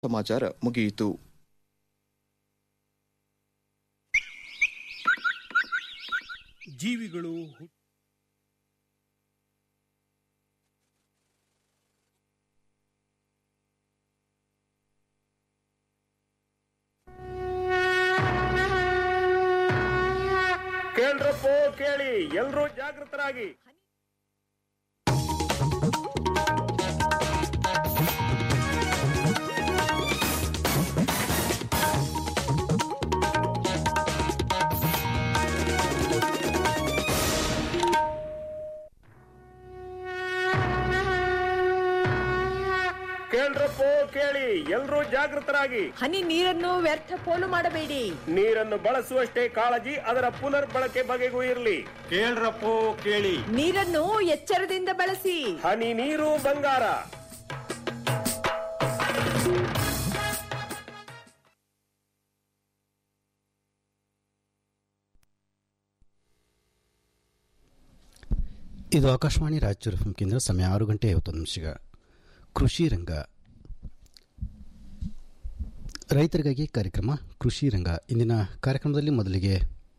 ಸಮಾಚಾರ ಮುಗಿಯಿತು ಜೀವಿಗಳು ಹುಟ್- ಕೇಳ್ರಪ್ಪೋ ಕೇಳಿ ಎಲ್ರೂ ಜಾಗೃತರಾಗಿ ಕೇಳ್ರಪ್ಪೋ ಕೇಳಿ ಎಲ್ರೂ ಜಾಗೃತರಾಗಿ ಹನಿ ನೀರನ್ನು ವ್ಯರ್ಥ ಪೋಲು ಮಾಡಬೇಡಿ ನೀರನ್ನು ಬಳಸುವಷ್ಟೇ ಕಾಳಜಿ ಅದರ ಪುನರ್ ಬಳಕೆ ಬಗೆಗೂ ಇರಲಿ ಕೇಳ್ರಪ್ಪೋ ಕೇಳಿ ನೀರನ್ನು ಎಚ್ಚರದಿಂದ ಬಳಸಿ ಹನಿ ನೀರು ಬಂಗಾರ ಇದು ಆಕಾಶವಾಣಿ ರಾಯಚೂರು ಎಫ್ ಕೇಂದ್ರ ಸಮಯ ಆರು ಗಂಟೆ ಐವತ್ತೊಂದು ನಿಮಿಷ ಕೃಷಿ ರಂಗ ರೈತರಿಗಾಗಿ ಕಾರ್ಯಕ್ರಮ ಕೃಷಿ ರಂಗ ಇಂದಿನ ಕಾರ್ಯಕ್ರಮದಲ್ಲಿ ಮೊದಲಿಗೆ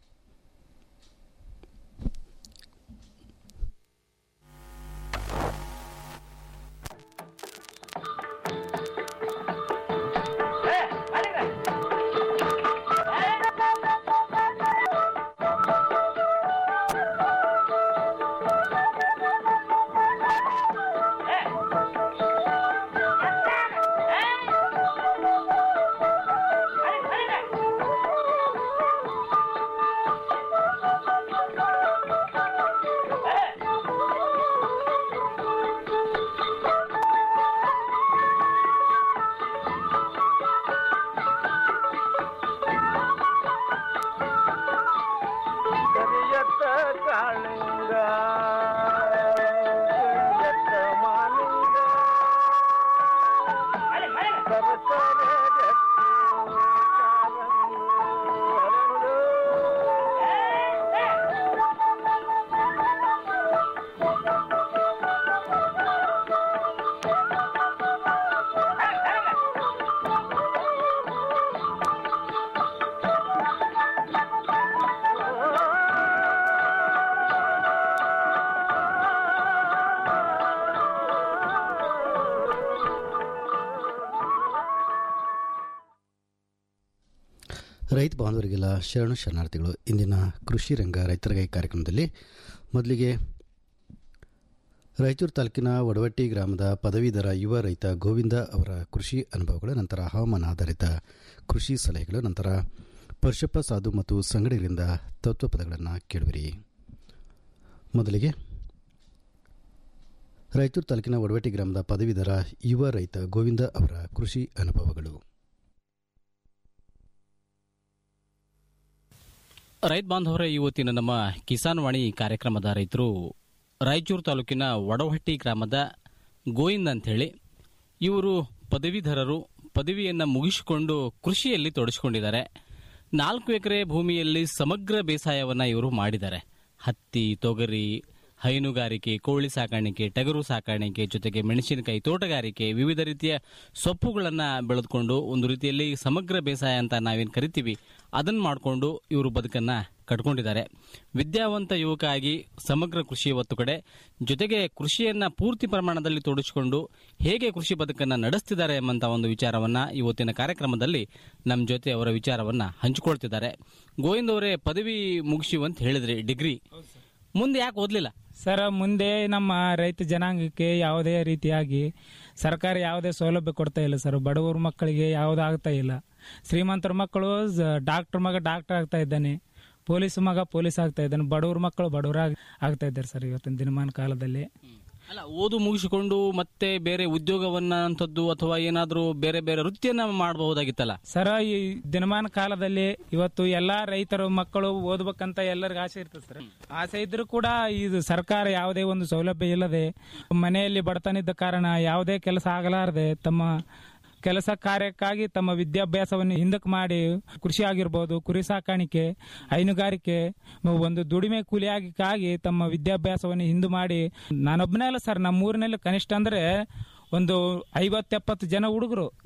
ಕರಿಯತ್ತ ಕಾಳಿಂಗ ಕರಿಯತ್ತ ಮಾಲಿಂಗ ಸರಸರ ಜಟ್ಟಿ ಕಾಲಂದು ಹರಳು. ರೈತ ಬಾಂಧವರಿಗೆಲ್ಲ ಶರಣು ಶರಣಾರ್ಥಿಗಳು ಇಂದಿನ ಕೃಷಿ ರಂಗ ರೈತರಿಗಾಗಿ ಕಾರ್ಯಕ್ರಮದಲ್ಲಿ ಮೊದಲಿಗೆ ರಾಯಚೂರು ತಾಲೂಕಿನ ವಡವಟ್ಟಿ ಗ್ರಾಮದ ಪದವೀಧರ ಯುವ ರೈತ ಗೋವಿಂದ ಅವರ ಕೃಷಿ ಅನುಭವಗಳು ನಂತರ ಹವಾಮಾನ ಆಧಾರಿತ ಕೃಷಿ ಸಲಹೆಗಳು ನಂತರ ಪರ್ಷಪ್ಪ ಸಾಧು ಮತ್ತು ಸಂಗಡಿಗರಿಂದ ತತ್ವಪದಗಳನ್ನು ಕೇಳುವಿರಿ ಮೊದಲಿಗೆ ರಾಯಚೂರು ತಾಲೂಕಿನ ವಡವಟ್ಟಿ ಗ್ರಾಮದ ಪದವೀಧರ ಯುವ ರೈತ ಗೋವಿಂದ ಅವರ ಕೃಷಿ ಅನುಭವಗಳು ರೈತ ಬಾಂಧವರ ಇವತ್ತಿನ ನಮ್ಮ ಕಿಸಾನ್ ವಾಣಿ ಕಾರ್ಯಕ್ರಮದ ರೈತರು ರಾಯಚೂರು ತಾಲೂಕಿನ ವಡವಹಟ್ಟಿ ಗ್ರಾಮದ ಗೋವಿಂದ್ ಅಂಥೇಳಿ ಇವರು ಪದವೀಧರರು ಪದವಿಯನ್ನು ಮುಗಿಸಿಕೊಂಡು ಕೃಷಿಯಲ್ಲಿ ತೊಡಗಿಸಿಕೊಂಡಿದ್ದಾರೆ ನಾಲ್ಕು ಎಕರೆ ಭೂಮಿಯಲ್ಲಿ ಸಮಗ್ರ ಬೇಸಾಯವನ್ನು ಇವರು ಮಾಡಿದ್ದಾರೆ ಹತ್ತಿ ತೊಗರಿ ಹೈನುಗಾರಿಕೆ ಕೋಳಿ ಸಾಕಾಣಿಕೆ ಟಗರು ಸಾಕಾಣಿಕೆ ಜೊತೆಗೆ ಮೆಣಸಿನಕಾಯಿ ತೋಟಗಾರಿಕೆ ವಿವಿಧ ರೀತಿಯ ಸೊಪ್ಪುಗಳನ್ನು ಬೆಳೆದುಕೊಂಡು ಒಂದು ರೀತಿಯಲ್ಲಿ ಸಮಗ್ರ ಬೇಸಾಯ ಅಂತ ನಾವೇನು ಕರಿತೀವಿ ಅದನ್ನು ಮಾಡಿಕೊಂಡು ಇವರು ಬದುಕನ್ನು ಕಟ್ಕೊಂಡಿದ್ದಾರೆ ವಿದ್ಯಾವಂತ ಯುವಕ ಆಗಿ ಸಮಗ್ರ ಕೃಷಿ ಒತ್ತು ಕಡೆ ಜೊತೆಗೆ ಕೃಷಿಯನ್ನ ಪೂರ್ತಿ ಪ್ರಮಾಣದಲ್ಲಿ ತೊಡಗಿಸಿಕೊಂಡು ಹೇಗೆ ಕೃಷಿ ಬದುಕನ್ನು ನಡೆಸ್ತಿದ್ದಾರೆ ಎಂಬಂತ ಒಂದು ವಿಚಾರವನ್ನ ಇವತ್ತಿನ ಕಾರ್ಯಕ್ರಮದಲ್ಲಿ ನಮ್ಮ ಜೊತೆ ಅವರ ವಿಚಾರವನ್ನ ಹಂಚಿಕೊಳ್ತಿದ್ದಾರೆ ಗೋವಿಂದ್ ಅವರೇ ಪದವಿ ಮುಗಿಸಿ ಅಂತ ಹೇಳಿದ್ರಿ ಡಿಗ್ರಿ ಮುಂದೆ ಯಾಕೆ ಓದ್ಲಿಲ್ಲ ಸರ್ ಮುಂದೆ ನಮ್ಮ ರೈತ ಜನಾಂಗಕ್ಕೆ ಯಾವುದೇ ರೀತಿಯಾಗಿ ಸರ್ಕಾರ ಯಾವುದೇ ಸೌಲಭ್ಯ ಕೊಡ್ತಾ ಇಲ್ಲ ಸರ್ ಬಡವರ ಮಕ್ಕಳಿಗೆ ಯಾವುದೂ ಆಗ್ತಾ ಇಲ್ಲ ಶ್ರೀಮಂತರ ಮಕ್ಕಳು ಡಾಕ್ಟರ್ ಮಗ ಡಾಕ್ಟರ್ ಆಗ್ತಾ ಇದ್ದಾನೆ ಪೊಲೀಸ್ ಮಗ ಪೊಲೀಸ್ ಆಗ್ತಾ ಇದ್ದಾನೆ ಬಡವ್ರ ಮಕ್ಕಳು ಬಡವರಾಗಿ ಆಗ್ತಾ ಇದ್ದಾರೆ ಸರ್ ಇವತ್ತಿನ ದಿನಮಾನ ಕಾಲದಲ್ಲಿ ಅಲ್ಲ ಓದು ಮುಗಿಸಿಕೊಂಡು ಮತ್ತೆ ಬೇರೆ ಉದ್ಯೋಗವನ್ನ ಅಂತದ್ದು ಅಥವಾ ಏನಾದರೂ ಬೇರೆ ಬೇರೆ ವೃತ್ತಿಯನ್ನ ಮಾಡಬಹುದಾಗಿತ್ತಲ್ಲ ಸರ ಈ ದಿನಮಾನ ಕಾಲದಲ್ಲಿ ಇವತ್ತು ಎಲ್ಲಾ ರೈತರು ಮಕ್ಕಳು ಓದ್ಬೇಕಂತ ಎಲ್ಲರಿಗೂ ಆಸೆ ಇರ್ತದೆ ಸರ್ ಆಸೆ ಇದ್ರೂ ಕೂಡ ಇದು ಸರ್ಕಾರ ಯಾವುದೇ ಒಂದು ಸೌಲಭ್ಯ ಇಲ್ಲದೆ ಮನೆಯಲ್ಲಿ ಬಡತನ ಇದ್ದ ಕಾರಣ ಯಾವುದೇ ಕೆಲಸ ಆಗಲಾರದೆ ತಮ್ಮ ಕೆಲಸ ಕಾರ್ಯಕ್ಕಾಗಿ ತಮ್ಮ ವಿದ್ಯಾಭ್ಯಾಸವನ್ನು ಹಿಂದಕ್ಕೆ ಮಾಡಿ ಕೃಷಿ ಆಗಿರ್ಬೋದು ಕುರಿ ಸಾಕಾಣಿಕೆ ಹೈನುಗಾರಿಕೆ ಒಂದು ದುಡಿಮೆ ಕೂಲಿಯಾಗಿ ತಮ್ಮ ವಿದ್ಯಾಭ್ಯಾಸವನ್ನು ಹಿಂದು ಮಾಡಿ ನಾನೊಬ್ಬನೇ ಅಲ್ಲ ಸರ್ ನಮ್ಮ ಊರಿನಲ್ಲಿ ಕನಿಷ್ಠ ಅಂದ್ರೆ ಒಂದು ಐವತ್ತೆಪ್ಪತ್ತು ಜನ ಹುಡುಗರು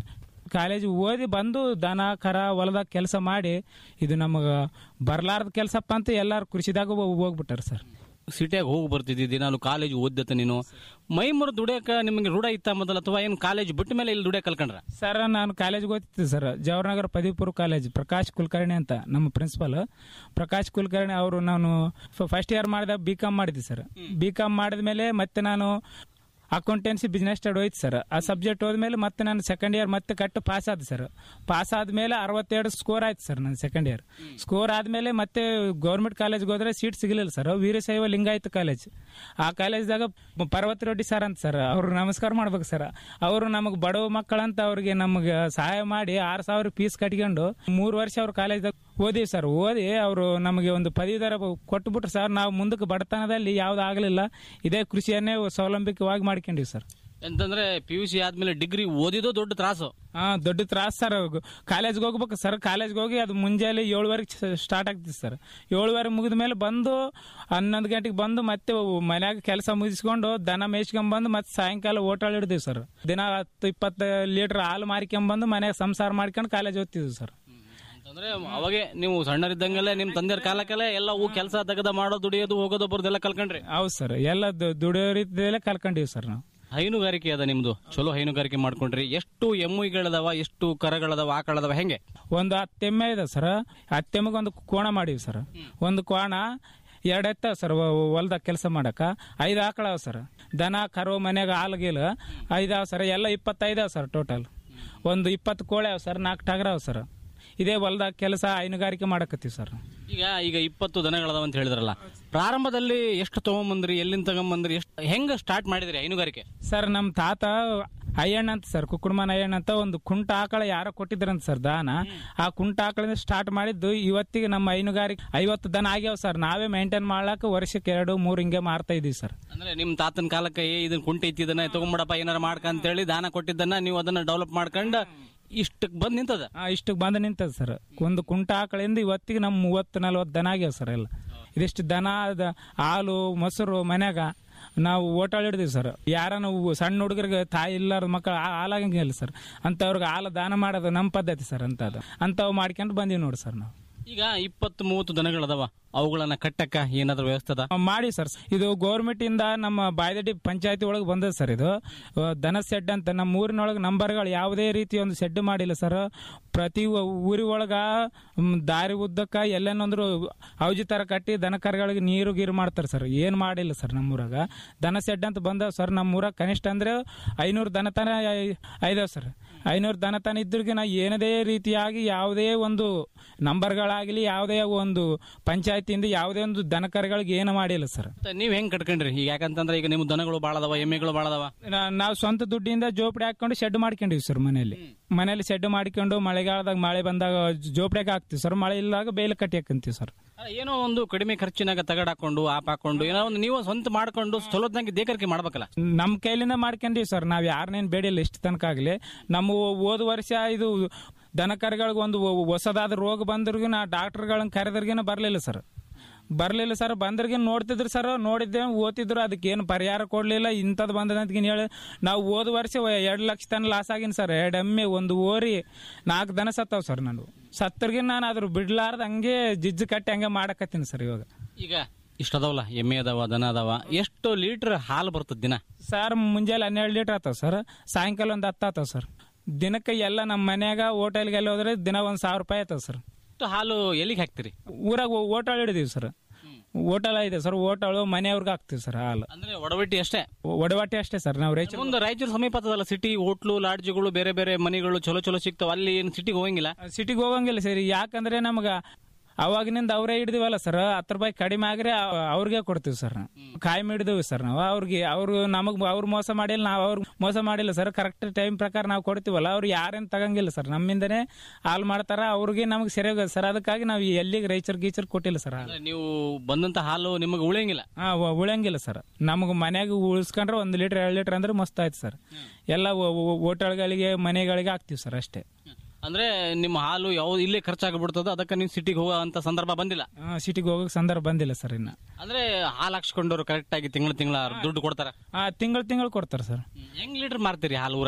ಕಾಲೇಜ್ ಓದಿ ಬಂದು ದನ ಕರ ಹೊಲದಾಗ ಕೆಲಸ ಮಾಡಿ ಇದು ನಮಗೆ ಬರ್ಲಾರ್ದ ಕೆಲಸಪ್ಪ ಅಂತ ಎಲ್ಲಾರು ಕೃಷಿದಾಗ ಹೋಗ್ಬಿಟ್ಟಾರ ಸರ್ ಸಿಟಿಯಾಗ ಹೋಗಿ ಬರ್ತಿದ್ದಿ ದಿನಾಲು ಕಾಲೇಜ್ ಓದ್ದತ್ತ ನೀನು ಮೈ ಮುರು ದುಡಿಯಕ ನಿಮಗೆ ರೂಢ ಇತ್ತ ಮೊದಲ ಅಥವಾ ಏನು ಕಾಲೇಜ್ ಬಿಟ್ಟ ಮೇಲೆ ಇಲ್ಲಿ ದುಡಿಯಕ್ ಕಲ್ಕೊಂಡ್ರ ಸರ್ ನಾನು ಕಾಲೇಜ್ಗೆ ಓದ್ತಿದ್ದೆ ಸರ್ ಜವಾಹರ್ನಗರ ಪದವಿಪೂರ್ವ ಕಾಲೇಜ್ ಪ್ರಕಾಶ್ ಕುಲಕರ್ಣಿ ಅಂತ ನಮ್ಮ ಪ್ರಿನ್ಸಿಪಲ್ ಪ್ರಕಾಶ್ ಕುಲಕರ್ಣಿ ಅವರು ನಾನು ಫಸ್ಟ್ ಇಯರ್ ಮಾಡಿದಾಗ ಬಿ ಕಾಮ್ ಮಾಡಿದ್ದೆ ಸರ್ ಬಿ ಕಾಮ್ ಮಾಡಿದ ಮೇಲೆ ಮತ್ತೆ ನಾನು ಅಕೌಂಟೆನ್ಸಿ ಬಿಸ್ನೆಸ್ ಸ್ಟಡಿ ಹೋಯ್ತು ಸರ್ ಆ ಸಬ್ಜೆಕ್ಟ್ ಹೋದ್ಮೇಲೆ ಮತ್ತೆ ನಾನು ಸೆಕೆಂಡ್ ಇಯರ್ ಮತ್ತೆ ಕಟ್ಟು ಪಾಸ್ ಆದ ಸರ್ ಪಾಸ್ ಆದ್ಮೇಲೆ ಅರವತ್ತೆರಡು ಸ್ಕೋರ್ ಆಯ್ತು ಸರ್ ನನ್ನ ಸೆಕೆಂಡ್ ಇಯರ್ ಸ್ಕೋರ್ ಆದ್ಮೇಲೆ ಮತ್ತೆ ಗೌರ್ಮೆಂಟ್ ಕಾಲೇಜ್ಗೆ ಹೋದ್ರೆ ಸೀಟ್ ಸಿಗಲಿಲ್ಲ ಸರ್ ವೀರಶೈವ ಲಿಂಗಾಯತ ಕಾಲೇಜ್ ಆ ಕಾಲೇಜ್ದಾಗ ಪರ್ವತ ರೆಡ್ಡಿ ಸರ್ ಅಂತ ಸರ್ ಅವ್ರು ನಮಸ್ಕಾರ ಮಾಡ್ಬೇಕು ಸರ್ ಅವರು ನಮಗೆ ಬಡವ ಮಕ್ಕಳಂತ ಅವ್ರಿಗೆ ನಮಗೆ ಸಹಾಯ ಮಾಡಿ ಆರು ಸಾವಿರ ಫೀಸ್ ಕಟ್ಕೊಂಡು ಮೂರು ವರ್ಷ ಅವ್ರ ಕಾಲೇಜ್ದಾಗ ಓದಿವಿ ಸರ್ ಓದಿ ಅವರು ನಮಗೆ ಒಂದು ಪದವೀಧರ ಕೊಟ್ಬಿಟ್ರು ಸರ್ ನಾವು ಮುಂದಕ್ಕೆ ಬಡತನದಲ್ಲಿ ಯಾವ್ದು ಆಗಲಿಲ್ಲ ಇದೇ ಕೃಷಿಯನ್ನೇ ಸ್ವಾವಲಂಬಿಕವಾಗಿ ಮಾಡ್ಕೊಂಡಿವಿ ಸರ್ ಎಂತಂದ್ರೆ ಪಿ ಯು ಸಿ ಆದ್ಮೇಲೆ ಡಿಗ್ರಿ ಓದಿದೋ ದೊಡ್ಡ ತ್ರಾಸು ಹಾ ದೊಡ್ಡ ತ್ರಾಸ ಸರ್ ಕಾಲೇಜ್ಗೆ ಹೋಗ್ಬೇಕು ಸರ್ ಕಾಲೇಜ್ಗೆ ಹೋಗಿ ಅದು ಮುಂಜಾನೆ ಏಳುವರೆಗೆ ಸ್ಟಾರ್ಟ್ ಆಗ್ತಿತ್ತು ಸರ್ ಏಳುವರೆ ಮುಗಿದ ಮೇಲೆ ಬಂದು ಹನ್ನೊಂದು ಗಂಟೆಗೆ ಬಂದು ಮತ್ತೆ ಮನ್ಯಾಗ ಕೆಲಸ ಮುಗಿಸ್ಕೊಂಡು ದನ ಮೇಯ್ಸ್ಕೊಂಡ್ ಮತ್ತೆ ಸಾಯಂಕಾಲ ಓಟಾಳ ಹಿಡ್ದೀವಿ ಸರ್ ದಿನ ಹತ್ತು ಇಪ್ಪತ್ತು ಲೀಟರ್ ಹಾಲು ಮಾರ್ಕೊಂಬಂದು ಮನ್ಯಾಗ ಸಂಸಾರ ಮಾಡ್ಕೊಂಡು ಕಾಲೇಜ್ ಓದ್ತಿದ್ವಿ ಸರ್ ಅಂತಂದ್ರೆ ಅವಾಗೆ ನೀವು ಸಣ್ಣರಿದ್ದಂಗೆಲ್ಲ ನಿಮ್ ತಂದೆಯವ್ರ ಕಾಲಕ್ಕೆಲ್ಲ ಎಲ್ಲ ಹೂ ಕೆಲಸ ತೆಗೆದ ಮಾಡೋ ದುಡಿಯೋದು ಹೋಗೋದು ಬರೋದೆಲ್ಲ ಕಲ್ಕೊಂಡ್ರಿ ಹೌದು ಸರ್ ಎಲ್ಲ ದು- ದುಡಿಯೋ ರೀತಿಯಲ್ಲೇ ಕಲ್ಕೊಂಡಿವಿ ಸರ್ ನಾವು ಹೈನುಗಾರಿಕೆ ಅದ ನಿಮ್ದು ಚಲೋ ಹೈನುಗಾರಿಕೆ ಮಾಡ್ಕೊಂಡ್ರಿ ಎಷ್ಟು ಎಮ್ಮುಗಳದಾವ ಎಷ್ಟು ಕರಗಳದಾವ ಆಕಳದಾವ ಹೆಂಗೆ ಒಂದು ಹತ್ತು ಎಮ್ಮೆ ಇದೆ ಸರ್ ಹತ್ತು ಎಮ್ಮೆಗೆ ಒಂದು ಕೋಣ ಮಾಡೀವಿ ಸರ್ ಒಂದು ಕೋಣ ಎರಡು ಎತ್ತ ಸರ್ ಹೊಲ್ದಾಗ ಕೆಲಸ ಮಾಡಕ ಐದು ಆಕಳವ ಸರ್ ದನ ಕರು ಮನ್ಯಾಗ ಹಾಲು ಗೀಲು ಐದಾವ ಸರ್ ಎಲ್ಲ ಇಪ್ಪತ್ತೈದಾವ ಸರ್ ಟೋಟಲ್ ಒಂದು ಇಪ್ಪತ್ತು ಕೋಳಿ ಅವ ಸರ್ ನಾಲ್ಕು ಟಗರ ಅವ ಸರ್ ಇದೇ ಹೊಲ್ದಾಗ ಕೆಲಸ ಹೈನುಗಾರಿಕೆ ಮಾಡಕತ್ತೀವಿ ಸರ್ ಈಗ ಈಗ ಇಪ್ಪತ್ತು ದನಗಳದಾವ ಅಂತ ಹೇಳಿದ್ರಲ್ಲ ಪ್ರಾರಂಭದಲ್ಲಿ ಎಷ್ಟು ತಗೊಂಬಂದ್ರಿ ಎಲ್ಲಿಂದ ತಗೊಂಬಂದ್ರಿ ಎಷ್ಟು ಹೆಂಗ ಸ್ಟಾರ್ಟ್ ಮಾಡಿದ್ರಿ ಹೈನುಗಾರಿಕೆ ಸರ್ ನಮ್ಮ ತಾತ ಅಯ್ಯಣ್ಣ ಅಂತ ಸರ್ ಕುಕ್ಕುಡ್ಮನ್ ಅಯ್ಯಣ್ಣ ಅಂತ ಒಂದು ಕುಂಟ ಆಕಳ ಯಾರೋ ಕೊಟ್ಟಿದ್ರಂತ ಸರ್ ದಾನ ಆ ಕುಂಟ ಆಕಳಿಂದ ಸ್ಟಾರ್ಟ್ ಮಾಡಿದ್ದು ಇವತ್ತಿಗೆ ನಮ್ಮ ಹೈನುಗಾರಿಕೆ ಐವತ್ತು ದನ ಆಗ್ಯಾವ ಸರ್ ನಾವೇ ಮೇಂಟೈನ್ ಮಾಡ್ಲಾಕ ವರ್ಷಕ್ಕೆ ಎರಡು ಮೂರು ಹಿಂಗೆ ಮಾರ್ತಾ ಇದೀವಿ ಸರ್ ಅಂದ್ರೆ ನಿಮ್ ತಾತನ ಕಾಲಕ್ಕೆ ಏ ಇದನ್ನ ಕುಂಟೆ ಇತ್ತಿದನ್ನ ತಗೊಂಬಿಡಪ್ಪ ಏನಾರ ಮಾಡ್ಕಂತ ಹೇಳಿ ದಾನ ಕೊಟ್ಟಿದ್ದನ್ನ ನೀವು ಅದನ್ನ ಡೆವಲಪ್ ಮಾಡ್ಕೊಂಡು ಇಷ್ಟಕ್ಕೆ ಬಂದ್ ನಿಂತದ ಆ, ಇಷ್ಟಕ್ಕೆ ಬಂದು ನಿಂತದ ಸರ್ ಒಂದು ಕುಂಟ ಆಕಳಿಂದ ಇವತ್ತಿಗೆ ನಮ್ಮ ಮೂವತ್ತು ನಲ್ವತ್ತು ದನ ಆಗ್ಯಾವ ಸರ್ ಎಲ್ಲ ಇದಿಷ್ಟು ದನ ದ- ಹಾಲು ಮೊಸರು ಮನ್ಯಾಗ ನಾವು ಓಟಾಳ ಹಿಡ್ದೀವಿ ಸರ್ ಯಾರ ನಾವು ಸಣ್ಣ ಹುಡುಗರಿಗೆ ತಾಯಿ ಇಲ್ಲಾರ ಮಕ್ಕಳು ಹಾಲಾಗಂಗಿಲ್ಲ ಸರ್ ಅಂಥವ್ರಿಗೆ ಹಾಲು ದಾನ ಮಾಡೋದು ನಮ್ಮ ಪದ್ಧತಿ ಸರ್ ಅಂತದು ಅಂಥವು ಮಾಡ್ಕೊಂಡು ಬಂದೀವಿ ನೋಡಿ ಸರ್ ನಾವು ಈಗ ಇಪ್ಪತ್ತು ಮೂವತ್ತು ದನಗಳದಾವ ಅವುಗಳನ್ನ ಕಟ್ಟಕ್ಕ ಏನಾದ್ರು ವ್ಯವಸ್ಥೆ ಅದ ಆ, ಮಾಡಿ ಸರ್ ಇದು ಗೌರ್ಮೆಂಟ್ ಇಂದ ನಮ್ಮ ಬಾಯ್ದಡ್ಡಿ ಪಂಚಾಯತಿ ಒಳಗೆ ಬಂದದ ಸರ್ ಇದು ಆ, ದನ ಸೆಡ್ ಅಂತ ನಮ್ಮ ಊರಿನೊಳಗೆ ನಂಬರ್ಗಳು ಯಾವುದೇ ರೀತಿ ಒಂದು ಸೆಡ್ ಮಾಡಿಲ್ಲ ಸರ್ ಪ್ರತಿ ಊ- ಊರಿ ಒಳಗ ಮ್, ದಾರಿ ಉದ್ದಕ್ಕ ಎಲ್ಲೇನಂದ್ರು ಔಜಿ ತರ ಕಟ್ಟಿ ದನ ಕರುಗಳಿಗೆ ನೀರು ಗೀರು ಮಾಡ್ತಾರೆ ಸರ್ ಏನು ಮಾಡಿಲ್ಲ ಸರ್ ನಮ್ಮೂರಾಗ ದನ ಸೆಡ್ ಅಂತ ಬಂದವ ಸರ್ ನಮ್ಮೂರಾಗ ಕನಿಷ್ಠ ಅಂದ್ರೆ ಐನೂರು ದನ ತನ ಐದವ ಸರ್ ಐನೂರು ದನ ತನ ಇದ್ರಿಗೆ ನಾ ಏನದೇ ರೀತಿಯಾಗಿ ಯಾವುದೇ ಒಂದು ನಂಬರ್ಗಳಾಗಲಿ ಯಾವುದೇ ಒಂದು ಪಂಚಾಯತಿಯಿಂದ ಯಾವುದೇ ಒಂದು ದನ ಕರುಗಳಿಗೆ ಏನು ಮಾಡಿಲ್ಲ ಸರ್ ಮತ್ತೆ ನೀವ್ ಹೆಂಗ್ ಕಟ್ಕೊಂಡ್ರಿ ಈಗ ಯಾಕಂತಂದ್ರೆ ಈಗ ನಿಮ್ ದನಗಳು ಬಾಳ ಅದಾವ ಎಮ್ಮೆಗಳು ಬಾಳ ಅದಾವ ನಾ- ನಾವು ಸ್ವಂತ ದುಡ್ಡಿಂದ ಜೋಪಡಿ ಹಾಕೊಂಡು ಶೆಡ್ ಮಾಡ್ಕೊಂಡಿವಿ ಸರ್ ಮನೆಯಲ್ಲಿ ಮನೆಯಲ್ಲಿ ಶೆಡ್ ಮಾಡ್ಕೊಂಡು ಮಳೆಗಾಲದಾಗ ಮಳೆ ಬಂದಾಗ ಜೋಪಡಿಗೆ ಹಾಕ್ತಿವಿ ಸರ್ ಮಳೆ ಇಲ್ಲಾಗ ಬೇಲಿ ಕಟ್ಟಿ ಹಾಕಂತೀವಿ ಸರ್ ಅಲ್ಲ, ಏನೋ ಒಂದು ಕಡಿಮೆ ಖರ್ಚಿನಾಗ ತಗಡ್ ಹಾಕೊಂಡು ಆಪ್ ಹಾಕೊಂಡು ಏನೋ ಒಂದು ನೀವು ಸ್ವಂತ ಮಾಡ್ಕೊಂಡು ಚಲೋದ್ನಂಗೆ ದೇಕರಿಕೆ ಮಾಡ್ಬೇಕಲ್ಲ ನಮ್ಮ ಕೈಲಿಂದ ಮಾಡ್ಕೊಂಡಿವಿ ಸರ್ ನಾವು ಯಾರನ್ನೇನು ಬೇಡಿಲ್ಲ ಇಷ್ಟು ತನಕ ಆಗಲಿ ನಮ್ಮ ಹೋದ ವರ್ಷ ಇದು ದನ ಕರುಗಳಿಗೆ ಒಂದು ಹೊಸದಾದ ರೋಗ ಬಂದ್ರಿಗೂ ನಾ ಡಾಕ್ಟರ್ಗಳನ್ನ ಕರೆದ್ರಿಗೇನ ಬರಲಿಲ್ಲ ಸರ್ ಬರಲಿಲ್ಲ ಸರ್ ಬಂದ್ರಿಗೆ ನೋಡ್ತಿದ್ರು ಸರ್ ನೋಡಿದ್ದೆ ಓದ್ತಿದ್ರು ಅದಕ್ಕೆ ಏನು ಪರಿಹಾರ ಕೊಡಲಿಲ್ಲ ಇಂಥದ್ದು ಬಂದದ ಅಂತ ಹೇಳಿ ನಾವು ಹೋದ ವರ್ಷ ಎರಡು ಲಕ್ಷ ತನ ಲಾಸ್ ಆಗಿನಿ ಸರ್ ಎರಡು ಎಮ್ಮೆ ಒಂದು ಓರಿ ನಾಲ್ಕು ದನ ಸತ್ತಾವ ಸರ್ ನಾನು ಸತ್ತರ್ಗೆ ನಾನು ಅದ್ರ ಬಿಡ್ಲಾರ್ದ ಹಂಗೆ ಜಿಜ್ಜು ಕಟ್ಟಿ ಹಂಗೆ ಮಾಡಕತ್ತೀನಿ ಸರ್ ಇವಾಗ ಈಗ ಇಷ್ಟ ಅದಾವಲ್ಲ ಎಮ್ಮೆ ಅದಾವ ದನ ಅದಾವ ಎಷ್ಟು ಲೀಟರ್ ಹಾಲು ಬರ್ತದ ದಿನ ಸರ್ ಮುಂಜಾನೆ ಹನ್ನೆರಡು ಲೀಟರ್ ಆತಾವ ಸರ್ ಸಾಯಂಕಾಲ ಒಂದು ಹತ್ತು ಆತಾವ ಸರ್ ದಿನಕ್ಕೆ ಎಲ್ಲ ನಮ್ಮ ಮನ್ಯಾಗ ಹೋಟೆಲ್ಗೆಲ್ಲ ಹೋದ್ರೆ ದಿನ ಒಂದು ಸಾವಿರ ರೂಪಾಯಿ ಆಯ್ತವ ಸರ್ ಎಷ್ಟು ಹಾಲು ಎಲ್ಲಿಗೆ ಹಾಕ್ತಿರಿ ಊರಾಗ ಹೋಟೆಲ್ ಹಿಡಿದೀವಿ ಸರ್ ಹೋಟೆಲ್ ಇದೆ ಸರ್ ಹೋಟೆಲ್ ಮನೆಯವ್ರಿಗೆ ಹಾಕ್ತಿವಿ ಸರ್ ಹಾಲು ಅಂದ್ರೆ ಒಡವೆಟ್ಟಿ ಅಷ್ಟೇ ಒಡವಾಟಿ ಅಷ್ಟೇ ಸರ್ ನಾವು ರೈತ ಮುಂದೆ ರಾಯಚೂರು ಸಮೀಪ ಆಗ್ತದಲ್ಲ ಸಿಟಿ ಹೋಟ್ಲು ಲಾಡ್ಜ್ಗಳು ಬೇರೆ ಬೇರೆ ಮನೆಗಳು ಚಲೋ ಚಲೋ ಸಿಗ್ತಾವ ಅಲ್ಲಿ ಏನು ಸಿಟಿಗೆ ಹೋಗಂಗಿಲ್ಲ ಸಿಟಿಗೆ ಹೋಗಂಗಿಲ್ಲ ಸರ್ ಯಾಕಂದ್ರೆ ನಮ್ಗ ಅವಾಗಿನಿಂದ ಅವರೇ ಹಿಡಿದಿವಲ್ಲ ಸರ್ ಹತ್ತು ರೂಪಾಯಿ ಕಡಿಮೆ ಆಗ್ರೆ ಅವ್- ಅವ್ರಿಗೆ ಕೊಡ್ತೀವಿ ಸರ್ ಕಾಯಂ ಹಿಡಿದಿವಿ ಸರ್ ನಾವು ಅವ್ರಿಗೆ ಅವ್ರು ನಮಗ್ ಅವ್ರು ಮೋಸ ಮಾಡಿಲ್ಲ ನಾವು ಅವ್ರು ಮೋಸ ಮಾಡಿಲ್ಲ ಸರ್ ಕರೆಕ್ಟ್ ಟೈಮ್ ಪ್ರಕಾರ ನಾವು ಕೊಡ್ತೀವಲ್ಲ ಅವ್ರು ಯಾರೇನು ತಗಂಗಿಲ್ಲ ಸರ್ ನಮ್ಮಿಂದನೇ ಹಾಲು ಮಾಡ್ತಾರ ಅವ್ರಿಗೆ ನಮಗೆ ಸರಿಯಾಗ ಸರ್ ಅದಕ್ಕಾಗಿ ನಾವು ಎಲ್ಲಿಗೆ ರೈಚರ್ ಗೀಚರ್ ಕೊಟ್ಟಿಲ್ಲ ಸರ್ ಹಾಲು ಅಂದ್ರೆ ನೀವು ಬಂದಂತ ಹಾಲು ನಿಮಗೆ ಉಳಿಯಂಗಿಲ್ಲ ಹಾ ಉ- ಉಳಿಯಂಗಿಲ್ಲ ಸರ್ ನಮಗೆ ಮನ್ಯಾಗ ಉಳಿಸ್ಕೊಂಡ್ರೆ ಒಂದು ಲೀಟರ್ ಎರಡು ಲೀಟರ್ ಅಂದ್ರೆ ಮಸ್ತ್ ಆಯ್ತು ಸರ್ ಎಲ್ಲ ಹೋಟೆಲ್ಗಳಿಗೆ ಮನೆಗಳಿಗೆ ಹಾಕ್ತಿವಿ ಸರ್ ಅಷ್ಟೇ ಅಂದ್ರೆ ನಿಮ್ಮ ಹಾಲು ಯಾವ್ದು ಇಲ್ಲೇ ಖರ್ಚಾಗ್ಬಿಡ್ತದ ಅದಕ್ಕೆ ನೀವು ಸಿಟಿಗೆ ಹೋಗೋ ಅಂತ ಸಂದರ್ಭ ಬಂದಿಲ್ಲ ಸಿಟಿಗೆ ಹೋಗಕ್ಕೆ ಸಂದರ್ಭ ಬಂದಿಲ್ಲ ಸರ್ ಇನ್ನ ಅಂದ್ರೆ ಹಾಲು ಹಾಕ್ಸ್ಕೊಂಡವ್ರು ಕರೆಕ್ಟ್ ಆಗಿ ತಿಂಗಳ ತಿಂಗಳ ದುಡ್ಡು ಕೊಡ್ತಾರ ತಿಂಗಳು ತಿಂಗಳು ಕೊಡ್ತಾರೆ ಸರ್ ಹೆಂಗ್ ಲೀಟರ್ ಮಾರ್ತೀರಿ ಹಾಲು ಊರಾಗ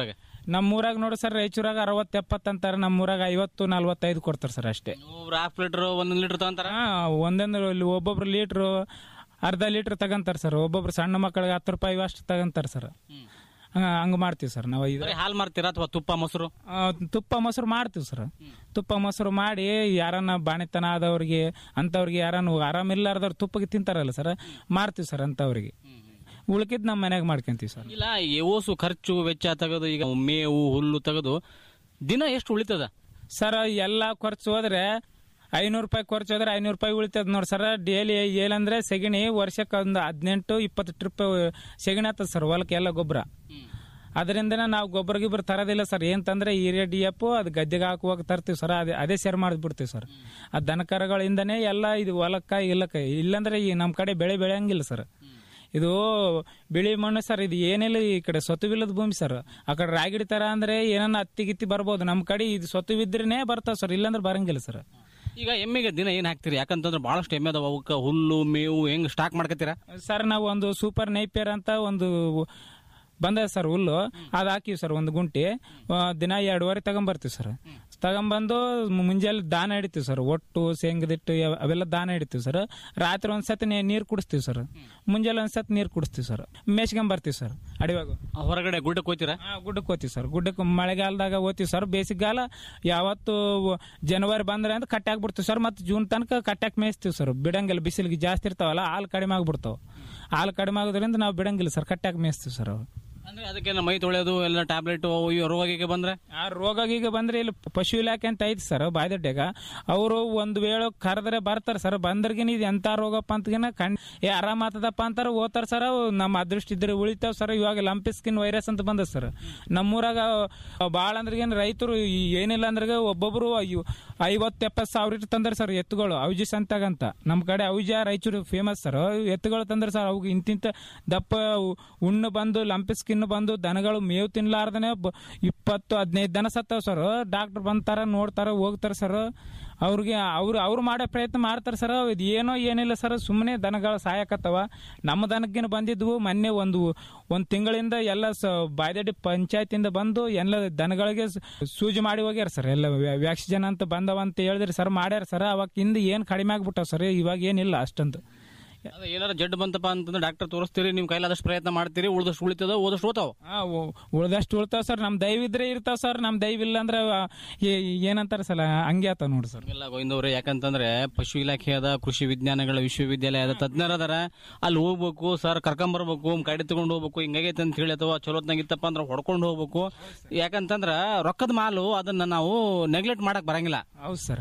ನಮ್ಮೂರಾಗ ನೋಡಿ ಸರ್ ರಾಯಚೂರಾಗ ಅರವತ್ತು ಎಪ್ಪತ್ತು ಅಂತಾರೆ ನಮ್ಮೂರಾಗ ಐವತ್ತು ನಲ್ವತ್ತೈದು ಕೊಡ್ತಾರೆ ಸರ್ ಅಷ್ಟೇ ಒಬ್ರು ಹಾಫ್ ಲೀಟರ್ ಒಂದೊಂದು ಲೀಟರ್ ತಗೊಂತಾರ ಹಾ ಒಂದೊಂದು ಇಲ್ಲಿ ಒಬ್ಬೊಬ್ರು ಲೀಟ್ರು ಅರ್ಧ ಲೀಟ್ರ್ ತಗೊಂತಾರೆ ಸರ್ ಒಬ್ಬೊಬ್ರು ಸಣ್ಣ ಮಕ್ಕಳಿಗೆ ಹತ್ತು ರೂಪಾಯಿ ಅಷ್ಟು ತಗೊಂತಾರೆ ಸರ್ ಹಂಗೆ ಮಾಡ್ತೀವಿ ಸರ್ ನಾವು ಇದು ಬರೀ ಹಾಲು ಮಾರ್ತೀರಾ ಅಥವಾ ತುಪ್ಪ ಮೊಸರು ಆ, ತುಪ್ಪ ಮೊಸರು ಮಾಡ್ತೀವಿ ಸರ್ ತುಪ್ಪ ಮೊಸರು ಮಾಡಿ ಯಾರನ್ನ ಬಾಣಿತನ ಆದವ್ರಿಗೆ ಅಂಥವ್ರಿಗೆ ಯಾರನ್ನ ಆರಾಮಿಲ್ಲಾರ್ದವ್ರು ತುಪ್ಪಗೆ ತಿಂತಾರಲ್ಲ ಸರ್ ಮಾರ್ತೀವಿ ಸರ್ ಅಂಥವ್ರಿಗೆ ಉಳ್ಕಿದ್ ನಮ್ಮ ಮನ್ಯಾಗ ಮಾಡ್ಕೊಂತೀವಿ ಸರ್ ಇಲ್ಲ ಈ ಓಸು ಖರ್ಚು ವೆಚ್ಚ ತೆಗೆದು ಈಗ ಮೇವು ಹುಲ್ಲು ತೆಗೆದು ದಿನ ಎಷ್ಟು ಉಳಿತದ ಸರ್ ಎಲ್ಲ ಖರ್ಚು ಹೋದ್ರೆ ಐನೂರು ರೂಪಾಯಿ ಖರ್ಚು ಹೋದ್ರೆ ಐನೂರು ರೂಪಾಯಿ ಉಳಿತದ ನೋಡಿ ಸರ್ ಡೈಲಿ ಏನಂದ್ರೆ ಸೆಗಣಿ ವರ್ಷಕ್ಕೆ ಒಂದು ಹದಿನೆಂಟು ಇಪ್ಪತ್ತು ಟ್ರಿಪ್ ಸೆಗಣಿ ಆಗ್ತದೆ ಸರ್ ಹೊಲಕ್ಕೆ ಎಲ್ಲ ಗೊಬ್ಬರ ಅದರಿಂದನೇ ನಾವು ಗೊಬ್ಬರ ಗಿಬ್ಬರ ತರೋದಿಲ್ಲ ಸರ್ ಏನ್ ತಂದ್ರೆ ಯೂರಿಯಾ ಡಿ ಎಫ್ ಅದು ಗದ್ದೆಗೆ ಹಾಕುವಾಗ ತರ್ತೀವಿ ಸರ್ ಅದೇ ಅದೇ ಸೇರ್ ಮಾಡಿಬಿಡ್ತೀವಿ ಸರ್ ಆ ದನಕರಗಳಿಂದನೇ ಎಲ್ಲ ಇದು ಹೊಲಕ್ಕ ಇಲ್ಲಕ್ಕ ಇಲ್ಲಂದ್ರೆ ಈ ನಮ್ಮ ಕಡೆ ಬೆಳೆ ಬೆಳೆಯಂಗಿಲ್ಲ ಸರ್ ಇದು ಬಿಳಿ ಮಣ್ಣು ಸರ್ ಇದು ಏನಿಲ್ಲ ಈ ಕಡೆ ಸೊತ್ತುವಿಲ್ಲದ ಭೂಮಿ ಸರ್ ಆ ಕಡೆ ರಾಗಿಡಿ ತರ ಅಂದ್ರೆ ಏನನ್ನ ಹತ್ತಿ ಗಿತ್ತಿ ಬರ್ಬೋದು ನಮ್ಮ ಕಡೆ ಇದು ಸೊತ್ತುವಿದ್ರೇನೆ ಬರ್ತಾವ ಸರ್ ಇಲ್ಲಾಂದ್ರೆ ಬರಂಗಿಲ್ಲ ಸರ್ ಈಗ ಎಮ್ಮೆಗೆ ದಿನ ಏನ್ ಹಾಕ್ತೀರಿ ಯಾಕಂತಂದ್ರೆ ಬಹಳಷ್ಟು ಎಮ್ಮೆ ಅದಾವ ಅವಕ್ಕೆ ಹುಲ್ಲು ಮೇವು ಹೆಂಗ್ ಸ್ಟಾಕ್ ಮಾಡ್ಕತ್ತೀರಾ ಸರ್ ನಾವು ಒಂದು ಸೂಪರ್ ನೈಪಿಯರ್ ಅಂತ ಒಂದು ಬಂದ ಸರ್ ಹುಲ್ಲು ಅದು ಹಾಕಿವಿ ಸರ್ ಒಂದು ಗುಂಟಿ ಆ, ದಿನ ಎರಡುವರೆ ತಗೊಂಬರ್ತೀವಿ ಸರ್ ತಗೊಂಬಂದು ಮುಂಜಾನೆ ದಾನ ಹಿಡಿತೀವಿ ಸರ್ ಒಟ್ಟು ಶೇಂಗದಿಟ್ಟು ಅವ್- ಅವೆಲ್ಲ ದಾನ ಹಿಡಿತೀವಿ ಸರ್ ರಾತ್ರಿ ಒಂದ್ಸತಿ ನೀರು ಕುಡಿಸ್ತೀವಿ ಸರ್ ಮುಂಜಾನೆ ಒಂದ್ಸತಿ ನೀರು ಕುಡಿಸ್ತೀವಿ ಸರ್ ಮೇಸ್ಕೊಂಬರ್ತೀವಿ ಸರ್ ಅಡಿವಾಗ ಹೊರಗಡೆ ಗುಡ್ಡಕ್ಕೆ ಹೋಗ್ತೀರಾ ಹಾ ಗುಡ್ಡಕ್ಕೆ ಹೋಗ್ತೀವಿ ಸರ್ ಗುಡ್ಡಕ್ಕೆ ಮಳೆಗಾಲದಾಗ ಹೋಗ್ತೀವಿ ಸರ್ ಬೇಸಿಗೆಗಾಲ ಯಾವತ್ತು ಜನವರಿ ಬಂದ್ರೆ ಅಂತ ಕಟ್ಟಿ ಹಾಕ್ಬಿಡ್ತೀವಿ ಸರ್ ಮತ್ತೆ ಜೂನ್ ತನಕ ಕಟ್ಟಾಕ್ ಮೇಯಿಸ್ತೀವಿ ಸರ್ ಬಿಡಂಗಿಲ್ಲ ಬಿಸಿಲಿಗೆ ಜಾಸ್ತಿ ಇರ್ತಾವಲ್ಲ ಹಾಲು ಕಡಿಮೆ ಆಗ್ಬಿಡ್ತಾವ ಹಾಲು ಕಡಿಮೆ ಆಗೋದ್ರಿಂದ ನಾವು ಬಿಡಂಗಿಲ್ಲ ಸರ್ ಕಟ್ಟಾಕ್ ಮೇಯಿಸ್ತೀವಿ ಸರ್ ಅವು ಅಂದ್ರೆ ಅದಕ್ಕೆ ಮೈ ತೊಳೆಯೋದು ಎಲ್ಲ ಟ್ಯಾಬ್ಲೆಟ್ ರೋಗಿಗೆ ಬಂದ್ರೆ ಆ ರೋಗ ಗೀಗ ಬಂದ್ರೆ ಇಲ್ಲಿ ಪಶು ಇಲಾಖೆ ಅಂತ ಐತಿ ಸರ್ ಬಾಯ್ದಡ್ಡ್ಯಾಗ ಅವರು ಒಂದ್ ವೇಳೆ ಕರೆದ್ರೆ ಬರ್ತಾರೆ ಸರ್ ಬಂದ್ರಗಿನ ಇದು ಎಂತ ರೋಗಪ್ಪ ಅಂತಗಿನ ಕಣ್ ಏ ಆರಾಮ ಆತದಪ್ಪ ಅಂತಾರ ಓದ್ತಾರ ಸರ್ ಅವು ನಮ್ಮ ಅದೃಷ್ಟ ಇದ್ರೆ ಉಳಿತಾವ್ ಸರ್ ಇವಾಗ ಲಂಪಿ ಸ್ಕಿನ್ ವೈರಸ್ ಅಂತ ಬಂದ ಸರ್ ನಮ್ಮೂರಾಗ ಭಾಳ ಅಂದ್ರಿಗೇನು ರೈತರು ಈ ಏನಿಲ್ಲ ಅಂದ್ರೆ ಒಬ್ಬೊಬ್ರು ಐ- ಐವತ್ತು ಎಪ್ಪತ್ತು ಸಾವಿರ ಇಟ್ಟು ತಂದ್ರೆ ಸರ್ ಎತ್ತುಗಳು ಔಜಿ ಸಂತಾಗಂತ ನಮ್ಮ ಕಡೆ ಔಜ ರಾಯಚೂರು ಫೇಮಸ್ ಸರ್ ಎತ್ತುಗಳು ತಂದ್ರೆ ಸರ್ ಅವು ಇಂತಿಂತ ದಪ್ಪ ಉಣ್ಣು ಬಂದು ಲಂಪಿ ಸ್ಕಿನ್ ಬಂದು ದನಗಳು ಮೇವು ತಿನ್ಲಾರ್ದನೆ ಬ- ಇಪ್ಪತ್ತು ಹದಿನೈದು ದನ ಸತ್ತಾವ ಸರ್ ಡಾಕ್ಟರ್ ಬಂತಾರ ನೋಡ್ತಾರ ಹೋಗ್ತಾರ ಸರ್ ಅವ್ರಿಗೆ ಅವ್ರು ಅವ್ರು ಮಾಡೋ ಪ್ರಯತ್ನ ಮಾಡ್ತಾರೆ ಸರ್ ಇದು ಏನೋ ಏನಿಲ್ಲ ಸರ್ ಸುಮ್ಮನೆ ದನಗಳು ಸಾಯಕತ್ತವ ನಮ್ಮ ದನಕ್ಕಿನ ಬಂದಿದ್ವು ಮೊನ್ನೆ ಒಂದು ಒಂದು ತಿಂಗಳಿಂದ ಎಲ್ಲ ಸ ಬಾಯ್ದಡ್ಡಿ ಪಂಚಾಯತಿಂದ ಬಂದು ಎಲ್ಲ ದನಗಳಿಗೆ ಸ- ಸೂಜಿ ಮಾಡಿ ಹೋಗ್ಯಾರ ಸರ್ ಎಲ್ಲ ವ್ಯಾಕ್ಸಿಜನ್ ಅಂತ ಬಂದವ ಅಂತ ಹೇಳಿದ್ರಿ ಸರ್ ಮಾಡ್ಯಾರ ಸರ್ ಅವಾಗ ಹಿಂದೆ ಏನು ಕಡಿಮೆ ಆಗ್ಬಿಟ್ಟಾವ ಸರ್ ಇವಾಗ ಏನಿಲ್ಲ ಅಷ್ಟಂತ ಅದೇ ಏನಾರ ಜಡ್ ಬಂತಪ್ಪ ಅಂತಂದ್ರೆ ಡಾಕ್ಟರ್ ತೋರಿಸ್ತೀರಿ ನಿಮ್ ಕೈಲಾದಷ್ಟು ಪ್ರಯತ್ನ ಮಾಡ್ತೀರಿ ಉಳಿದಷ್ಟು ಉಳಿತದ ಓದಷ್ಟು ಓದ್ತಾವ ಆ, ಉ- ಉಳ್ದಷ್ಟು ಉಳ್ತಾವ ಸರ್ ನಮ್ಮ ದೈವ ಇದ್ರೆ ಇರ್ತಾವ ಸರ್ ನಮ್ಮ ದೈವ ಇಲ್ಲ ಅಂದ್ರೆ ಆ, ಏ- ಏನಂತಾರ ಸಲ ಹಂಗೆ ಆತಾವ ನೋಡಿ ಸರ್ ಎಲ್ಲ ಗೋವಿಂದವ್ರೆ ಯಾಕಂತಂದ್ರೆ ಪಶು ಇಲಾಖೆ ಅದ ಕೃಷಿ ವಿಜ್ಞಾನಗಳ ವಿಶ್ವವಿದ್ಯಾಲಯ ಅದ ತಜ್ಞರ ಅದಾರ ಅಲ್ಲಿ ಹೋಗ್ಬೇಕು ಸರ್ ಕರ್ಕೊಂಬರ್ಬೇಕು ಗಾಡಿ ತಗೊಂಡು ಹೋಗ್ಬೇಕು ಹಿಂಗಾಗೈತೆ ಅಂತ ಹೇಳಿ ಅಥವಾ ಚಲೋತ್ನಾಗ ಇತ್ತಪ್ಪ ಅಂದ್ರೆ ಹೊಡ್ಕೊಂಡು ಹೋಗ್ಬೇಕು ಯಾಕಂತಂದ್ರ ರೊಕ್ಕದ ಮಾಲು ಅದನ್ನ ನಾವು ನೆಗ್ಲೆಕ್ಟ್ ಮಾಡಕ್ ಬರಂಗಿಲ್ಲ ಹೌದು ಸರ್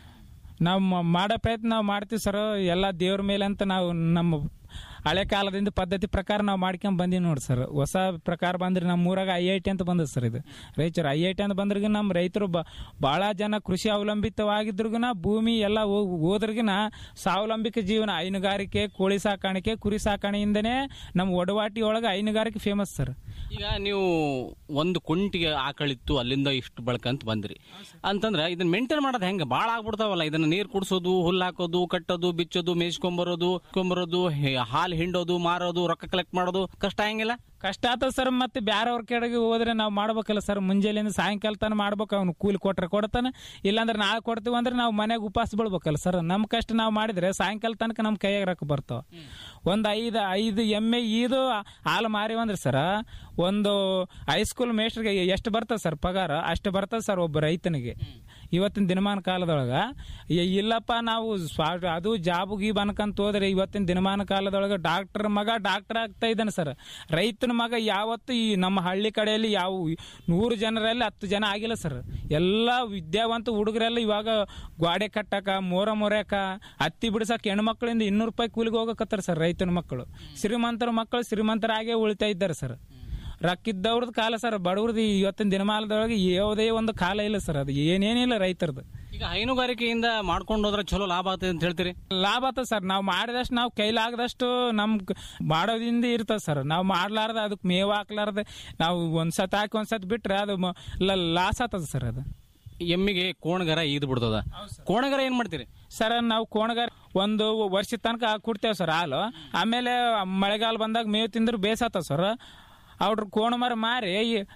ನಾವು ಮ- ಮಾಡೋ ಪ್ರಯತ್ನ ನಾವು ಮಾಡ್ತೀವಿ ಸರ್ ಎಲ್ಲ ದೇವ್ರ ಮೇಲೆ ಅಂತ ನಾವು ನಮ್ಮ ಹಳೆ ಕಾಲದಿಂದ ಪದ್ಧತಿ ಪ್ರಕಾರ ನಾವು ಮಾಡ್ಕೊಂಡ್ ಬಂದೀವಿ ನೋಡಿ ಸರ್ ಹೊಸ ಪ್ರಕಾರ ಬಂದ್ರೆ ನಮ್ಮ ಊರಾಗ ಐ ಐ ಟಿ ಅಂತ ಬಂದದ ಸರ್ ಇದು ರೈತರು ಐ ಐ ಟಿ ಅಂತ ಬಂದ್ರಿಗಿನ ನಮ್ಮ ರೈತರು ಬ- ಭಾಳ ಜನ ಕೃಷಿ ಅವಲಂಬಿತವಾಗಿದ್ರಿಗಿನ ಭೂಮಿ ಎಲ್ಲ ಹೋ- ಹೋದ್ರಿಗಿನ ಸ್ವಾವಲಂಬಿಕ ಜೀವನ ಹೈನುಗಾರಿಕೆ ಕೋಳಿ ಸಾಕಾಣಿಕೆ ಕುರಿ ಸಾಕಾಣೆಯಿಂದನೇ ನಮ್ಮ ಒಡವಾಟಿ ಒಳಗೆ ಹೈನುಗಾರಿಕೆ ಫೇಮಸ್ ಸರ್ ಈಗ ನೀವು ಒಂದು ಕುಂಟಿಗೆ ಆಕಳಿತ್ತು ಅಲ್ಲಿಂದ ಇಷ್ಟು ಬಳಕ ಅಂತ ಬಂದ್ರಿ ಅಂತಂದ್ರೆ ಇದನ್ನ ಮೇಂಟೈನ್ ಮಾಡೋದು ಹೆಂಗ ಬಾಳ ಆಗ್ಬಿಡ್ತಾವಲ್ಲ ಇದನ್ನ ನೀರ್ ಕುಡ್ಸೋದು ಹುಲ್ಲು ಹಾಕೋದು ಕಟ್ಟೋದು ಬಿಚ್ಚೋದು ಮೇಯ್ಸ್ಕೊಂಬರೋದು ಕೊಂಬರೋದು ಹಾಲು ಹಿಂಡೋದು ಮಾರೋದು ರೊಕ್ಕ ಕಲೆಕ್ಟ್ ಮಾಡೋದು ಕಷ್ಟ ಹೆಂಗಿಲ್ಲ ಕಷ್ಟ ಆತದ ಸರ್ ಮತ್ತೆ ಬ್ಯಾರವ್ರ ಕೆಳಗೆ ಹೋದ್ರೆ ನಾವು ಮಾಡ್ಬೇಕಲ್ಲ ಸರ್ ಮುಂಜಾನೆಯಿಂದ ಸಾಯಂಕಾಲ ತನಕ ಮಾಡ್ಬೇಕು ಅವ್ನು ಕೂಲಿ ಕೊಟ್ರೆ ಕೊಡ್ತಾನೆ ಇಲ್ಲಾಂದ್ರೆ ನಾಳೆ ಕೊಡ್ತೀವಿ ಅಂದ್ರೆ ನಾವು ಮನೆಗೆ ಉಪವಾಸ ಬೀಳ್ಬೇಕಲ್ಲ ಸರ್ ನಮ್ಮ ಕಷ್ಟ ನಾವು ಮಾಡಿದ್ರೆ ಸಾಯಂಕಾಲ ತನಕ ನಮ್ಮ ಕೈಯಾಗ ರೊಕ್ಕ ಬರ್ತಾವ ಒಂದು ಐದು ಐದು ಎಮ್ಮೆ ಈದು ಹಾಲು ಮಾರಿವ ಅಂದ್ರೆ ಸರ ಒಂದು ಹೈಸ್ಕೂಲ್ ಮೇಸ್ಟ್ರಿಗೆ ಎಷ್ಟು ಬರ್ತದೆ ಸರ್ ಪಗಾರ ಅಷ್ಟು ಬರ್ತದೆ ಸರ್ ಒಬ್ಬ ರೈತನಿಗೆ ಇವತ್ತಿನ ದಿನಮಾನ ಕಾಲದೊಳಗ ಇ- ಇಲ್ಲಪ್ಪ ನಾವು ಸ್ವಾ ಅದು ಜಾಬ್ ಗೀಬ್ ಅನ್ಕಂತ ಹೋದ್ರೆ ಇವತ್ತಿನ ದಿನಮಾನ ಕಾಲದೊಳಗ ಡಾಕ್ಟರ್ ಮಗ ಡಾಕ್ಟರ್ ಆಗ್ತಾ ಇದ್ದಾನೆ ಸರ್ ರೈತನ ಮಗ ಯಾವತ್ತು ಈ ನಮ್ಮ ಹಳ್ಳಿ ಕಡೆಯಲ್ಲಿ ಯಾವ ನೂರು ಜನರಲ್ಲಿ ಹತ್ತು ಜನ ಆಗಿಲ್ಲ ಸರ್ ಎಲ್ಲ ವಿದ್ಯಾವಂತ ಹುಡುಗರೆಲ್ಲ ಇವಾಗ ಗೋಡೆ ಕಟ್ಟಕ ಮೋರ ಮೊರ್ಯಾಕ ಹತ್ತಿ ಬಿಡ್ಸಕ್ ಹೆಣ್ಮಕ್ಳಿಂದ ಇನ್ನೂರು ರೂಪಾಯಿ ಕೂಲಿಗೆ ಹೋಗಕತ್ತಾರ ಸರ್ ರೈತನ ಮಕ್ಕಳು ಶ್ರೀಮಂತರ ಮಕ್ಕಳು ಶ್ರೀಮಂತರಾಗೇ ಉಳಿತಾ ಇದ್ದಾರೆ ಸರ್ ರೊಕ್ಕಿದ್ದವ್ರದ್ದು ಕಾಲ ಸರ್ ಬಡವ್ರದ್ದು ಇವತ್ತಿನ ದಿನಮಾನದೊಳಗೆ ಯಾವುದೇ ಒಂದು ಕಾಲ ಇಲ್ಲ ಸರ್ ಅದು ಏನೇನಿಲ್ಲ ರೈತರದ್ದು ಈಗ ಹೈನುಗಾರಿಕೆಯಿಂದ ಮಾಡ್ಕೊಂಡು ಹೋದ್ರೆ ಚಲೋ ಲಾಭ ಆಗ್ತದೆ ಅಂತ ಹೇಳ್ತೀರಿ ಲಾಭ ಆತ ಸರ್ ನಾವು ಮಾಡಿದಷ್ಟು ನಾವು ಕೈಲಾಗದಷ್ಟು ನಮ್ ಕ- ಮಾಡೋದ್ರಿಂದ ಇರ್ತದೆ ಸರ್ ನಾವು ಮಾಡ್ಲಾರ್ದ ಅದಕ್ಕೆ ಮೇವು ಹಾಕ್ಲಾರ್ದೆ ನಾವು ಒಂದ್ಸತ್ ಹಾಕಿ ಒಂದ್ಸತ್ ಬಿಟ್ರೆ ಅದು ಲಾಸ್ ಆಗ್ತದ ಸರ್ ಅದು ಎಮ್ಮಿಗೆ ಕೋಣಗರ ಈದ್ ಬಿಡ್ತದ ಕೋಣಗರ ಏನ್ ಮಾಡ್ತೀರಿ ಸರ್ ನಾವು ಕೋಣಗಾರ ಒಂದು ವರ್ಷದ ತನಕ ಕುಡ್ತೇವೆ ಸರ್ ಹಾಲು ಆಮೇಲೆ ಮಳೆಗಾಲ ಬಂದಾಗ ಮೇವು ತಿಂದ್ರೆ ಬೇಸಾತ ಸರ್ ಅವ್ರ ಕೋಣ ಮರ ಮಾರಿ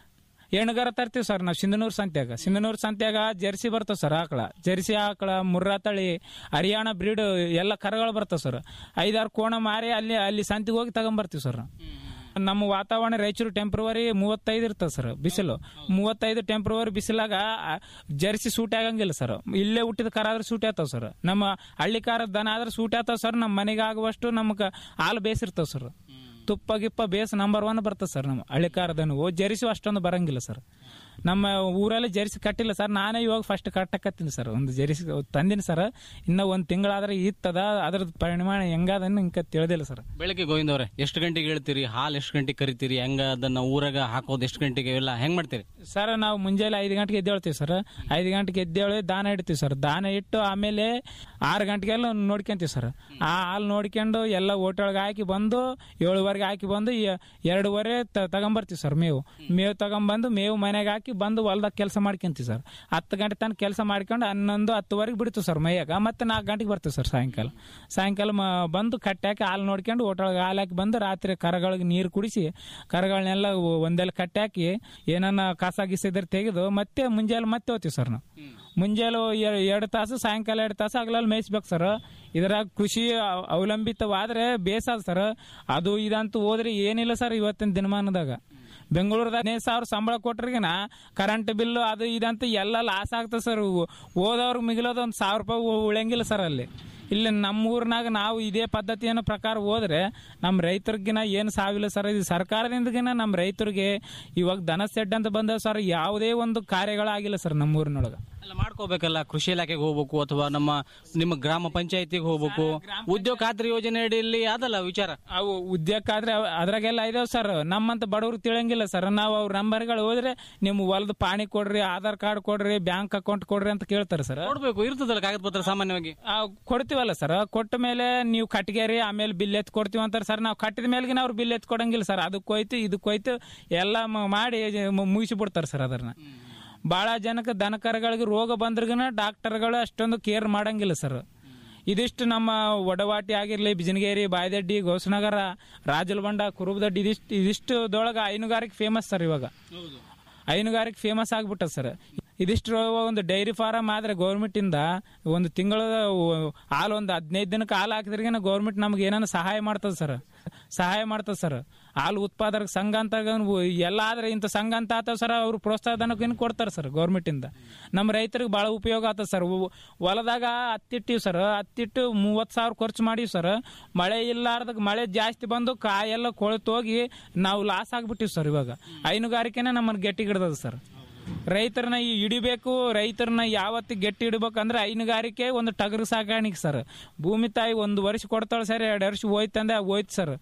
ಎಣ್ಗಾರ ತರ್ತೀವಿ ಸರ್ ನಾವು ಸಿಂಧನೂರು ಸಂತ್ಯಾಗ ಸಿಂಧನೂರು ಸಂತ್ಯಾಗ ಜರ್ಸಿ ಬರ್ತಾವ ಸರ್ ಆಕಳ ಜರ್ಸಿ ಆಕಳ ಮುರ್ರಾ ತಳಿ ಹರಿಯಾಣ ಬ್ರೀಡ್ ಎಲ್ಲ ಕರಗಳು ಬರ್ತಾವ ಸರ್ ಐದಾರು ಕೋಣ ಮಾರಿ ಅಲ್ಲಿ ಅಲ್ಲಿ ಸಂತಿಗೆ ಹೋಗಿ ತಗೊಂಬರ್ತೀವಿ ಸರ್ ನಮ್ಮ ವಾತಾವರಣ ರಾಯಚೂರು ಟೆಂಪ್ರವರಿ ಮೂವತ್ತೈದು ಇರ್ತದೆ ಸರ್ ಬಿಸಿಲು ಮೂವತ್ತೈದು ಟೆಂಪ್ರವರಿ ಬಿಸಿಲಾಗ ಆ, ಜರ್ಸಿ ಸೂಟ್ ಆಗಂಗಿಲ್ಲ ಸರ್ ಇಲ್ಲೇ ಹುಟ್ಟಿದ ಕರ ಆದ್ರೆ ಸೂಟ್ ಆತಾವ ಸರ್ ನಮ್ಮ ಹಳ್ಳಿ ಕಾರದ ದನ ಆದ್ರೆ ಸೂಟ್ ಆತಾವ ಸರ್ ನಮ್ಮ ಮನೆಗೆ ಆಗುವಷ್ಟು ನಮ್ಗೆ ಹಾಲು ಬೇಸಿರ್ತಾವ ಸರ್ ತುಪ್ಪ ಗಿಪ್ಪ ಬೇಸ್ ನಂಬರ್ ಒನ್ ಬರ್ತದೆ ಸರ್ ನಮ್ಮ ಹಳ್ಳಿ ಕಾರದನು ಜರ್ಸಿ ಅಷ್ಟೊಂದು ಬರಂಗಿಲ್ಲ ಸರ್ ನಮ್ಮ ಊರಲ್ಲಿ ಜರ್ಸಿ ಕಟ್ಟಿಲ್ಲ ಸರ್ ನಾನೇ ಇವಾಗ ಫಸ್ಟ್ ಕಟ್ಟಕತ್ತೀನಿ ಸರ್ ಒಂದು ಜರ್ಸಿ ತಂದಿನಿ ಸರ್ ಇನ್ನ ಒಂದು ತಿಂಗಳಾದ್ರೆ ಇತ್ತದ ಅದ್ರದ್ದು ಪರಿಮಾಣ ಹೆಂಗದನ್ನು ಇಂಕ ತಿಳಿದಿಲ್ಲ ಸರ್ ಬೆಳಗ್ಗೆ ಗೋವಿಂದ ಅವರೇ ಎಷ್ಟು ಗಂಟೆಗೆ ಹೇಳ್ತೀರಿ ಹಾಲು ಎಷ್ಟು ಗಂಟೆಗೆ ಕರಿತೀರಿ ಹೆಂಗ ಅದನ್ನ ಊರಾಗ ಹಾಕೋದು ಎಷ್ಟು ಗಂಟೆಗೆ ಎಲ್ಲ ಹೆಂಗ್ ಮಾಡ್ತೀರಿ ಸರ್ ನಾವು ಮುಂಜಾನೆ ಐದು ಗಂಟೆಗೆ ಎದ್ದೇಳ್ತೀವಿ ಸರ್ ಐದು ಗಂಟೆಗೆ ಎದ್ದೇಳಿ ದಾನ ಇಡ್ತೀವಿ ಸರ್ ದಾನ ಇಟ್ಟು ಆಮೇಲೆ ಆರು ಗಂಟೆಗೆಲ್ಲ ನೋಡ್ಕೊಂತೀವಿ ಸರ್ ಆ ಹಾಲು ನೋಡ್ಕೊಂಡು ಎಲ್ಲ ಹೋಟೆಲ್ಗೆ ಹಾಕಿ ಬಂದು ಏಳುವರೆಗೆ ಹಾಕಿ ಬಂದು ಎ- ಎರಡೂವರೆ ತ- ತಗೊಂಬರ್ತೀವಿ ಸರ್ ಮೇವು ಮೇವು ತಗೊಂಬಂದು ಮೇವು ಮನೆಗೆ ಹಾಕಿ ಬಂದು ಹೊಲ್ದಾಗ ಕೆಲಸ ಮಾಡ್ಕೊಂತೀವಿ ಸರ್ ಹತ್ತು ಗಂಟೆ ತನಕ ಕೆಲಸ ಮಾಡ್ಕೊಂಡು ಹನ್ನೊಂದು ಹತ್ತುವರೆಗೆ ಬಿಡ್ತೀವಿ ಸರ್ ಮೈಯಾಗ ಮತ್ತೆ ನಾಲ್ಕು ಗಂಟೆಗೆ ಬರ್ತೀವಿ ಸರ್ ಸಾಯಂಕಾಲ ಸಾಯಂಕಾಲ ಮ- ಬಂದು ಕಟ್ಟಿ ಹಾಕಿ ಹಾಲು ನೋಡ್ಕೊಂಡು ಹೋಟೆಲ್ಗೆ ಹಾಲು ಹಾಕಿ ಬಂದು ರಾತ್ರಿ ಕರಗಳಿಗೆ ನೀರು ಕುಡಿಸಿ ಕರಗಳನ್ನೆಲ್ಲ ಒಂದೆಲ್ಲ ಕಟ್ಟಿ ಹಾಕಿ ಏನನ್ನ ಕಸ ಗಿಸ ಇದ್ರೆ ತೆಗೆದು ಮತ್ತೆ ಮುಂಜಾನೆ ಮತ್ತೆ ಹೋಗ್ತೀವಿ ಸರ್ ನಾವು ಮುಂಜಾನೆ ಎ- ಎರಡು ತಾಸು ಸಾಯಂಕಾಲ ಎರಡು ತಾಸು ಹಗಲಲ್ಲಿ ಮೇಯಿಸ್ಬೇಕು ಸರ್ ಇದ್ರಾಗ ಕೃಷಿ ಅವ- ಅವಲಂಬಿತವಾದ್ರೆ ಬೇಸಾದ ಸರ್ ಅದು ಇದಂತೂ ಹೋದ್ರೆ ಏನಿಲ್ಲ ಸರ್ ಇವತ್ತಿನ ದಿನಮಾನದಾಗ ಬೆಂಗಳೂರದಾಗ ಹದಿನೈದು ಸಾವಿರ ಸಂಬಳ ಕೊಟ್ರಿಗಿನ ಕರೆಂಟ್ ಬಿಲ್ಲು ಅದು ಇದಂತ ಎಲ್ಲ ಲಾಸ್ ಆಗ್ತದೆ ಸರ್ ಓದವ್ರಿಗೆ ಮಿಗಿಲೋದು ಒಂದು ಸಾವಿರ ರೂಪಾಯಿ ಉ- ಉಳಿಯಂಗಿಲ್ಲ ಸರ್ ಅಲ್ಲಿ ಇಲ್ಲಿ ನಮ್ಮ ಊರಿನಾಗ ನಾವು ಇದೇ ಪದ್ಧತಿಯನ್ನು ಪ್ರಕಾರ ಹೋದ್ರೆ ನಮ್ಮ ರೈತರಿಗಿನ ಏನು ಸಾವಿಲ್ಲ ಸರ್ ಇದು ಸರ್ಕಾರದಿಂದಗಿನ ನಮ್ಮ ರೈತರಿಗೆ ಇವಾಗ ದನ ಸೆಡ್ ಅಂತ ಬಂದ ಸರ್ ಯಾವುದೇ ಒಂದು ಕಾರ್ಯಗಳಾಗಿಲ್ಲ ಸರ್ ನಮ್ಮ ಊರಿನೊಳಗೆ ಎಲ್ಲ ಮಾಡ್ಕೋಬೇಕಲ್ಲ ಕೃಷಿ ಇಲಾಖೆಗೆ ಹೋಗ್ಬೇಕು ಅಥವಾ ನಮ್ಮ ನಿಮ್ಮ ಗ್ರಾಮ ಪಂಚಾಯತಿಗೆ ಹೋಗ್ಬೇಕು ಉದ್ಯೋಗ ಖಾತ್ರಿ ಯೋಜನೆ ಅಡಿಯಲ್ಲಿ ಅದಲ್ಲ ವಿಚಾರ ಅವು ಉದ್ಯೋಗಕ್ಕಾದ್ರೆ ಅವ್- ಅದ್ರಾಗೆಲ್ಲ ಇದಾವ್ ಸರ್ ನಮ್ಮಂತ ಬಡವ್ರಿಗೆ ತಿಳಂಗಿಲ್ಲ ಸರ್ ನಾವು ಅವ್ರ ನಂಬರ್ಗಳು ಹೋದ್ರೆ ನಿಮ್ಮ ಹೊಲದ ಪಾಣಿ ಕೊಡ್ರಿ ಆಧಾರ್ ಕಾರ್ಡ್ ಕೊಡ್ರಿ ಬ್ಯಾಂಕ್ ಅಕೌಂಟ್ ಕೊಡ್ರಿ ಅಂತ ಕೇಳ್ತಾರೆ ಸರ್ ನೋಡ್ಬೇಕು ಇರ್ತದಲ್ಲ ಕಾಗದ ಪತ್ರ ಸಾಮಾನ್ಯವಾಗಿ ಆ, ಕೊಡ್ತೀವಲ್ಲ ಸರ್ ಕೊಟ್ಟ ಮೇಲೆ ನೀವು ಕಟ್ಗೇರಿ ಆಮೇಲೆ ಬಿಲ್ ಎತ್ ಕೊಡ್ತೀವಿ ಅಂತಾರೆ ಸರ್ ನಾವು ಕಟ್ಟಿದ ಮೇಲ್ಗಿನ ಅವ್ರು ಬಿಲ್ ಎತ್ ಕೊಡಂಗಿಲ್ಲ ಸರ್ ಅದಕ್ಕೆ ಹೋಯ್ತು ಇದಕ್ಕೆ ಹೋಯ್ತು ಎಲ್ಲ ಮ- ಮಾಡಿ ಮುಗಿಸಿ ಬಿಡ್ತಾರೆ ಸರ್ ಅದನ್ನ ಭಾಳ ಜನಕ್ಕೆ ದನಕರಗಳಿಗೆ ರೋಗ ಬಂದ್ರಿಗಿನ ಡಾಕ್ಟರ್ಗಳು ಅಷ್ಟೊಂದು ಕೇರ್ ಮಾಡಂಗಿಲ್ಲ ಸರ್ ಇದಿಷ್ಟು ನಮ್ಮ ಒಡವಾಟಿ ಆಗಿರ್ಲಿ ಬಿಜನಗೇರಿ ಬಾಯದಡ್ಡಿ ಗೋಸನಗರ ರಾಜಲಬಂಡ ಕುರುಬದಡ್ಡಿ ಇದಿಷ್ಟು ಇದಿಷ್ಟುದೊಳಗೆ ಹೈನುಗಾರಿಕೆ ಫೇಮಸ್ ಸರ್ ಇವಾಗ ಹೈನುಗಾರಿಕೆ ಫೇಮಸ್ ಆಗ್ಬಿಟ್ಟ ಸರ್ ಇದಿಷ್ಟು ಒಂದು ಡೈರಿ ಫಾರಂ ಆದ್ರೆ ಗೌರ್ಮೆಂಟ್ ಇಂದ ಒಂದು ತಿಂಗಳ ಹಾಲು ಒಂದು ಹದಿನೈದು ದಿನಕ್ಕೆ ಹಾಲು ಹಾಕಿದ್ರಿಗೆ ಗೌರ್ಮೆಂಟ್ ನಮ್ಗೆ ಏನಾನ ಸಹಾಯ ಮಾಡ್ತದೆ ಸರ್ ಸಹಾಯ ಮಾಡ್ತದೆ ಸರ್ ಹಾಲು ಉತ್ಪಾದಕ ಸಂಘ ಅಂತ ಎಲ್ಲ ಆದ್ರೆ ಇಂಥ ಸಂಘ ಅಂತ ಆತವ ಸರ್ ಅವ್ರು ಪ್ರೋತ್ಸಾಹ ಧನಕ್ಕೆ ಏನು ಕೊಡ್ತಾರೆ ಸರ್ ಗೌರ್ಮೆಂಟ್ ಇಂದ ನಮ್ಮ ರೈತರಿಗೆ ಬಹಳ ಉಪಯೋಗ ಆಗ್ತದೆ ಸರ್ ಉ- ಹೊಲದಾಗ ಹತ್ತಿಟ್ಟಿವಿ ಸರ್ ಹತ್ತಿಟ್ಟು ಮೂವತ್ತು ಸಾವಿರ ಖರ್ಚು ಮಾಡೀವಿ ಸರ್ ಮಳೆ ಇಲ್ಲಾರ್ದಾಗ ಮಳೆ ಜಾಸ್ತಿ ಬಂದು ಕಾಯೆಲ್ಲ ಕೊಳೆತು ಹೋಗಿ ನಾವು ಲಾಸ್ ಆಗ್ಬಿಟ್ಟಿವಿ ಸರ್ ಇವಾಗ ಹೈನುಗಾರಿಕೆನೇ ನಮ್ಮನ್ನು ಗಟ್ಟಿಗಿಡ್ದದ ಸರ್ ರೈತರನ್ನ ಈ ಹಿಡಿಬೇಕು ರೈತರನ್ನ ಯಾವತ್ತು ಗಟ್ಟಿ ಇಡ್ಬೇಕಂದ್ರೆ ಹೈನುಗಾರಿಕೆ ಒಂದು ಟಗರು ಸಾಕಾಣಿಕೆ ಸರ್ ಭೂಮಿ ತಾಯಿ ಒಂದು ವರ್ಷ ಕೊಡ್ತಾಳೆ ಸರ್ ಎರಡು ವರ್ಷ ಹೋಯ್ತಂದೆ ಹೋಯ್ತು ಸರ್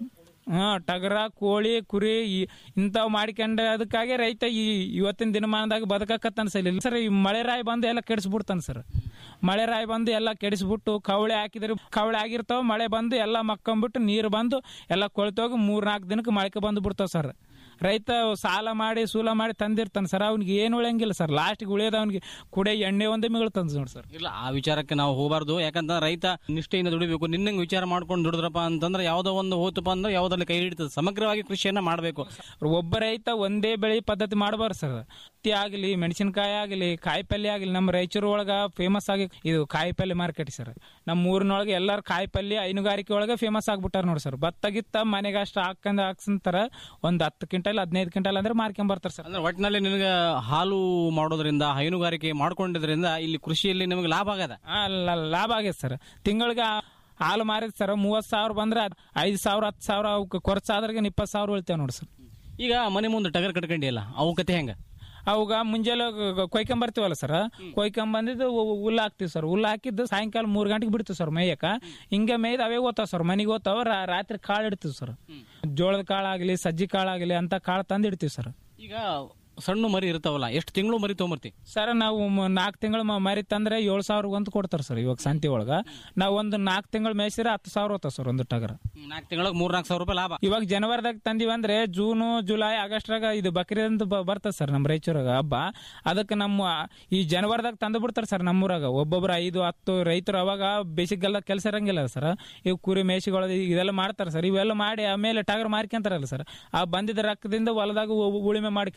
ಹಾ ಟಗರ ಕೋಳಿ ಕುರಿ ಈ- ಇಂಥವು ಮಾಡ್ಕೊಂಡ ಅದಕ್ಕಾಗಿ ರೈತ ಈ ಇವತ್ತಿನ ದಿನಮಾನದಾಗ ಬದುಕಕ್ಕತ್ತಾನ ಸರ್ ಇಲ್ಲ ಸರ್ ಈ ಮಳೆ ರಾಯಿ ಬಂದು ಎಲ್ಲ ಕೆಡಿಸ್ಬಿಡ್ತಾನೆ ಸರ್ ಮಳೆ ರಾಯಿ ಬಂದು ಎಲ್ಲ ಕೆಡಿಸ್ಬಿಟ್ಟು ಕವಳೆ ಹಾಕಿದ್ರೆ ಕವಳೆ ಆಗಿರ್ತಾವ ಮಳೆ ಬಂದು ಎಲ್ಲ ಮಕ್ಕೊಂಬಿಟ್ಟು ನೀರು ಬಂದು ಎಲ್ಲ ಕೊಳ್ತೋಗಿ ಮೂರ್ ನಾಲ್ಕು ದಿನಕ್ಕೆ ಮೊಳಕೆ ಬಂದು ಬಿಡ್ತಾವ ಸರ್ ರೈತ ಸಾಲ ಮಾಡಿ ಸೂಲ ಮಾಡಿ ತಂದಿರ್ತಾನೆ ಸರ್ ಅವ್ನಿಗೆ ಏನು ಉಳಿಯಂಗಿಲ್ಲ ಸರ್ ಲಾಸ್ಟ್ಗೆ ಉಳಿಯೋದು ಅವ್ನಿಗೆ ಕುಡೆ ಎಣ್ಣೆ ಒಂದೇ ಮಿಗಳ್ತಾನೆ ನೋಡಿ ಸರ್ ಇಲ್ಲ ಆ ವಿಚಾರಕ್ಕೆ ನಾವು ಹೋಗಬಾರ್ದು ಯಾಕಂದ್ರೆ ರೈತ ನಿಷ್ಠೆಯಿಂದ ದುಡಿಬೇಕು ನಿನ್ನಂಗೆ ವಿಚಾರ ಮಾಡ್ಕೊಂಡು ದುಡಿದ್ರಪ್ಪ ಅಂತಂದ್ರೆ ಯಾವ್ದೋ ಒಂದು ಹೋತಪ್ಪ ಅಂದ್ರೆ ಯಾವ್ದ್ರಲ್ಲಿ ಕೈ ಹಿಡಿತದೆ ಸಮಗ್ರವಾಗಿ ಕೃಷಿಯನ್ನ ಮಾಡಬೇಕು ಒಬ್ಬ ರೈತ ಒಂದೇ ಬೆಳೆ ಪದ್ಧತಿ ಮಾಡಬಾರ್ದು ಸರ್ ಹತ್ತಿ ಆಗಲಿ ಮೆಣಸಿನಕಾಯಿ ಆಗಲಿ ಕಾಯಿ ಪಲ್ಯ ಆಗಲಿ ನಮ್ಮ ರಾಯಚೂರು ಒಳಗ ಫೇಮಸ್ ಆಗಿ ಇದು ಕಾಯಿ ಪಲ್ಯ ಮಾರ್ಕೆಟ್ ಸರ್ ನಮ್ಮ ಊರಿನೊಳಗೆ ಎಲ್ಲಾರು ಕಾಯಿ ಪಲ್ಯ ಹೈನುಗಾರಿಕೆ ಒಳಗೆ ಫೇಮಸ್ ಆಗ್ಬಿಟ್ಟಾರ ನೋಡಿ ಸರ್ ಭತ್ತ ಗಿತ್ತ ಮನೆಗೆ ಅಷ್ಟು ಹಾಕಂದ್ ಹಾಕ್ಸಂತಾರ ಒಂದ್ ಹತ್ತು ಕ್ವಿಂಟಲ್ ಹದಿನೈದು ಕ್ವಿಂಟಲ್ ಅಂದ್ರೆ ಮಾರ್ಕೊಂಡ್ ಬರ್ತಾರ ಸರ್ ಅಂದ್ರೆ ಒಟ್ಟಿನಲ್ಲಿ ನಿನಗೆ ಹಾಲು ಮಾಡೋದ್ರಿಂದ ಹೈನುಗಾರಿಕೆ ಮಾಡ್ಕೊಂಡಿದ್ರಿಂದ ಇಲ್ಲಿ ಕೃಷಿಯಲ್ಲಿ ನಿಮಗೆ ಲಾಭ ಆಗದ ಆ, ಲ- ಲಾಭ ಆಗೈತೆ ಸರ್ ತಿಂಗಳಿಗೆ ಹಾಲು ಮಾರಿದ್ ಸರ್ ಮೂವತ್ ಸಾವಿರ ಬಂದ್ರೆ ಅದ್ ಐದು ಸಾವಿರ ಹತ್ತು ಸಾವಿರ ಅವಕ್ಕೆ ಖರ್ಚಾದ್ರಿಗೆ ಇಪ್ಪತ್ತು ಸಾವಿರ ಉಳಿತೇವೆ ನೋಡಿ ಸರ್ ಈಗ ಮನೆ ಮುಂದೆ ಟಗರ್ ಕಟ್ಕೊಂಡಿಯಲ್ಲ ಅವು ಕತೆ ಹೆಂಗ ಅವಾಗ ಮುಂಜಾನೆ ಕೊಯ್ಕೊಂಬರ್ತೀವಲ್ಲ ಸರ್ ಕೊಯ್ಕೊಂಬಂದಿದ್ದು ಹು- ಹುಲ್ಲು ಹಾಕ್ತಿವಿ ಸರ್ ಹುಲ್ಲು ಹಾಕಿದ್ದು ಸಾಯಂಕಾಲ ಮೂರು ಗಂಟೆಗೆ ಬಿಡ್ತೀವಿ ಸರ್ ಮೇಯಕ ಹಿಂಗೆ ಮೇಯ್ದು ಅವೇ ಓದ್ತಾವ ಸರ್ ಮನೆಗೆ ಓದ್ತಾವ ರಾ- ರಾತ್ರಿ ಕಾಳು ಇಡ್ತೀವಿ ಸರ್ ಜೋಳದ ಕಾಳಾಗಲಿ ಸಜ್ಜಿ ಕಾಳಾಗಲಿ ಅಂತ ಕಾಳು ತಂದು ಇಡ್ತೀವಿ ಸರ್ ಈಗ ಸಣ್ಣ ಮರಿ ಇರ್ತಾವಲ್ಲ ಎಷ್ಟು ತಿಂಗಳು ಮರಿ ತೊಗೊಂಬರ್ತಿ ಸರ್ ನಾವು ನಾಲ್ಕು ತಿಂಗಳು ಮರಿ ತಂದ್ರೆ ಏಳು ಸಾವಿರ ಅಂತ ಕೊಡ್ತಾರೆ ಸರ್ ಇವಾಗ ಸಂತಿ ಒಳಗ ನಾವು ಒಂದು ನಾಲ್ಕು ತಿಂಗಳು ಮೇಯ್ಸಿದ್ರೆ ಹತ್ತು ಸಾವಿರ ಹೋಗ್ತಾವ ಸರ್ ಒಂದು ಟಗರ ನಾಲ್ಕು ತಿಂಗಳಿಗೆ ಮೂರ್ ನಾಲ್ಕು ಸಾವಿರ ರೂಪಾಯಿ ಲಾಭ ಇವಾಗ ಜನವರಿದಾಗ ತಂದಿವಿ ಅಂದ್ರೆ ಜೂನು ಜುಲೈ ಆಗಸ್ಟ್ರಾಗ ಇದು ಬಕ್ರೀದ್ ಅಂತ ಬ- ಬರ್ತದೆ ಸರ್ ನಮ್ಮ ರಾಯಚೂರಾಗ ಹಬ್ಬ ಅದಕ್ಕೆ ನಮ್ಮ ಈ ಜನವರಿದಾಗ ತಂದು ಬಿಡ್ತಾರೆ ಸರ್ ನಮ್ಮೂರಾಗ ಒಬ್ಬೊಬ್ರು ಐದು ಹತ್ತು ರೈತರು ಅವಾಗ ಬೇಸಿಗೆಲ್ಲ ಕೆಲಸ ಇರಂಗಿಲ್ಲ ಸರ್ ಇವು ಕುರಿ ಮೇಷಿಗಳು ಇದೆಲ್ಲ ಮಾಡ್ತಾರೆ ಸರ್ ಇವೆಲ್ಲ ಮಾಡಿ ಆಮೇಲೆ ಟಗರ್ ಮಾರ್ಕೊಂತಾರಲ್ಲ ಸರ್ ಆ ಬಂದಿದ್ದ ರೊಕ್ಕದಿಂದ ಹೊಲದಾಗ ಉ- ಉಳುಮೆ ಮಾಡ್ಕೊಂತಾರೆ ಸರ್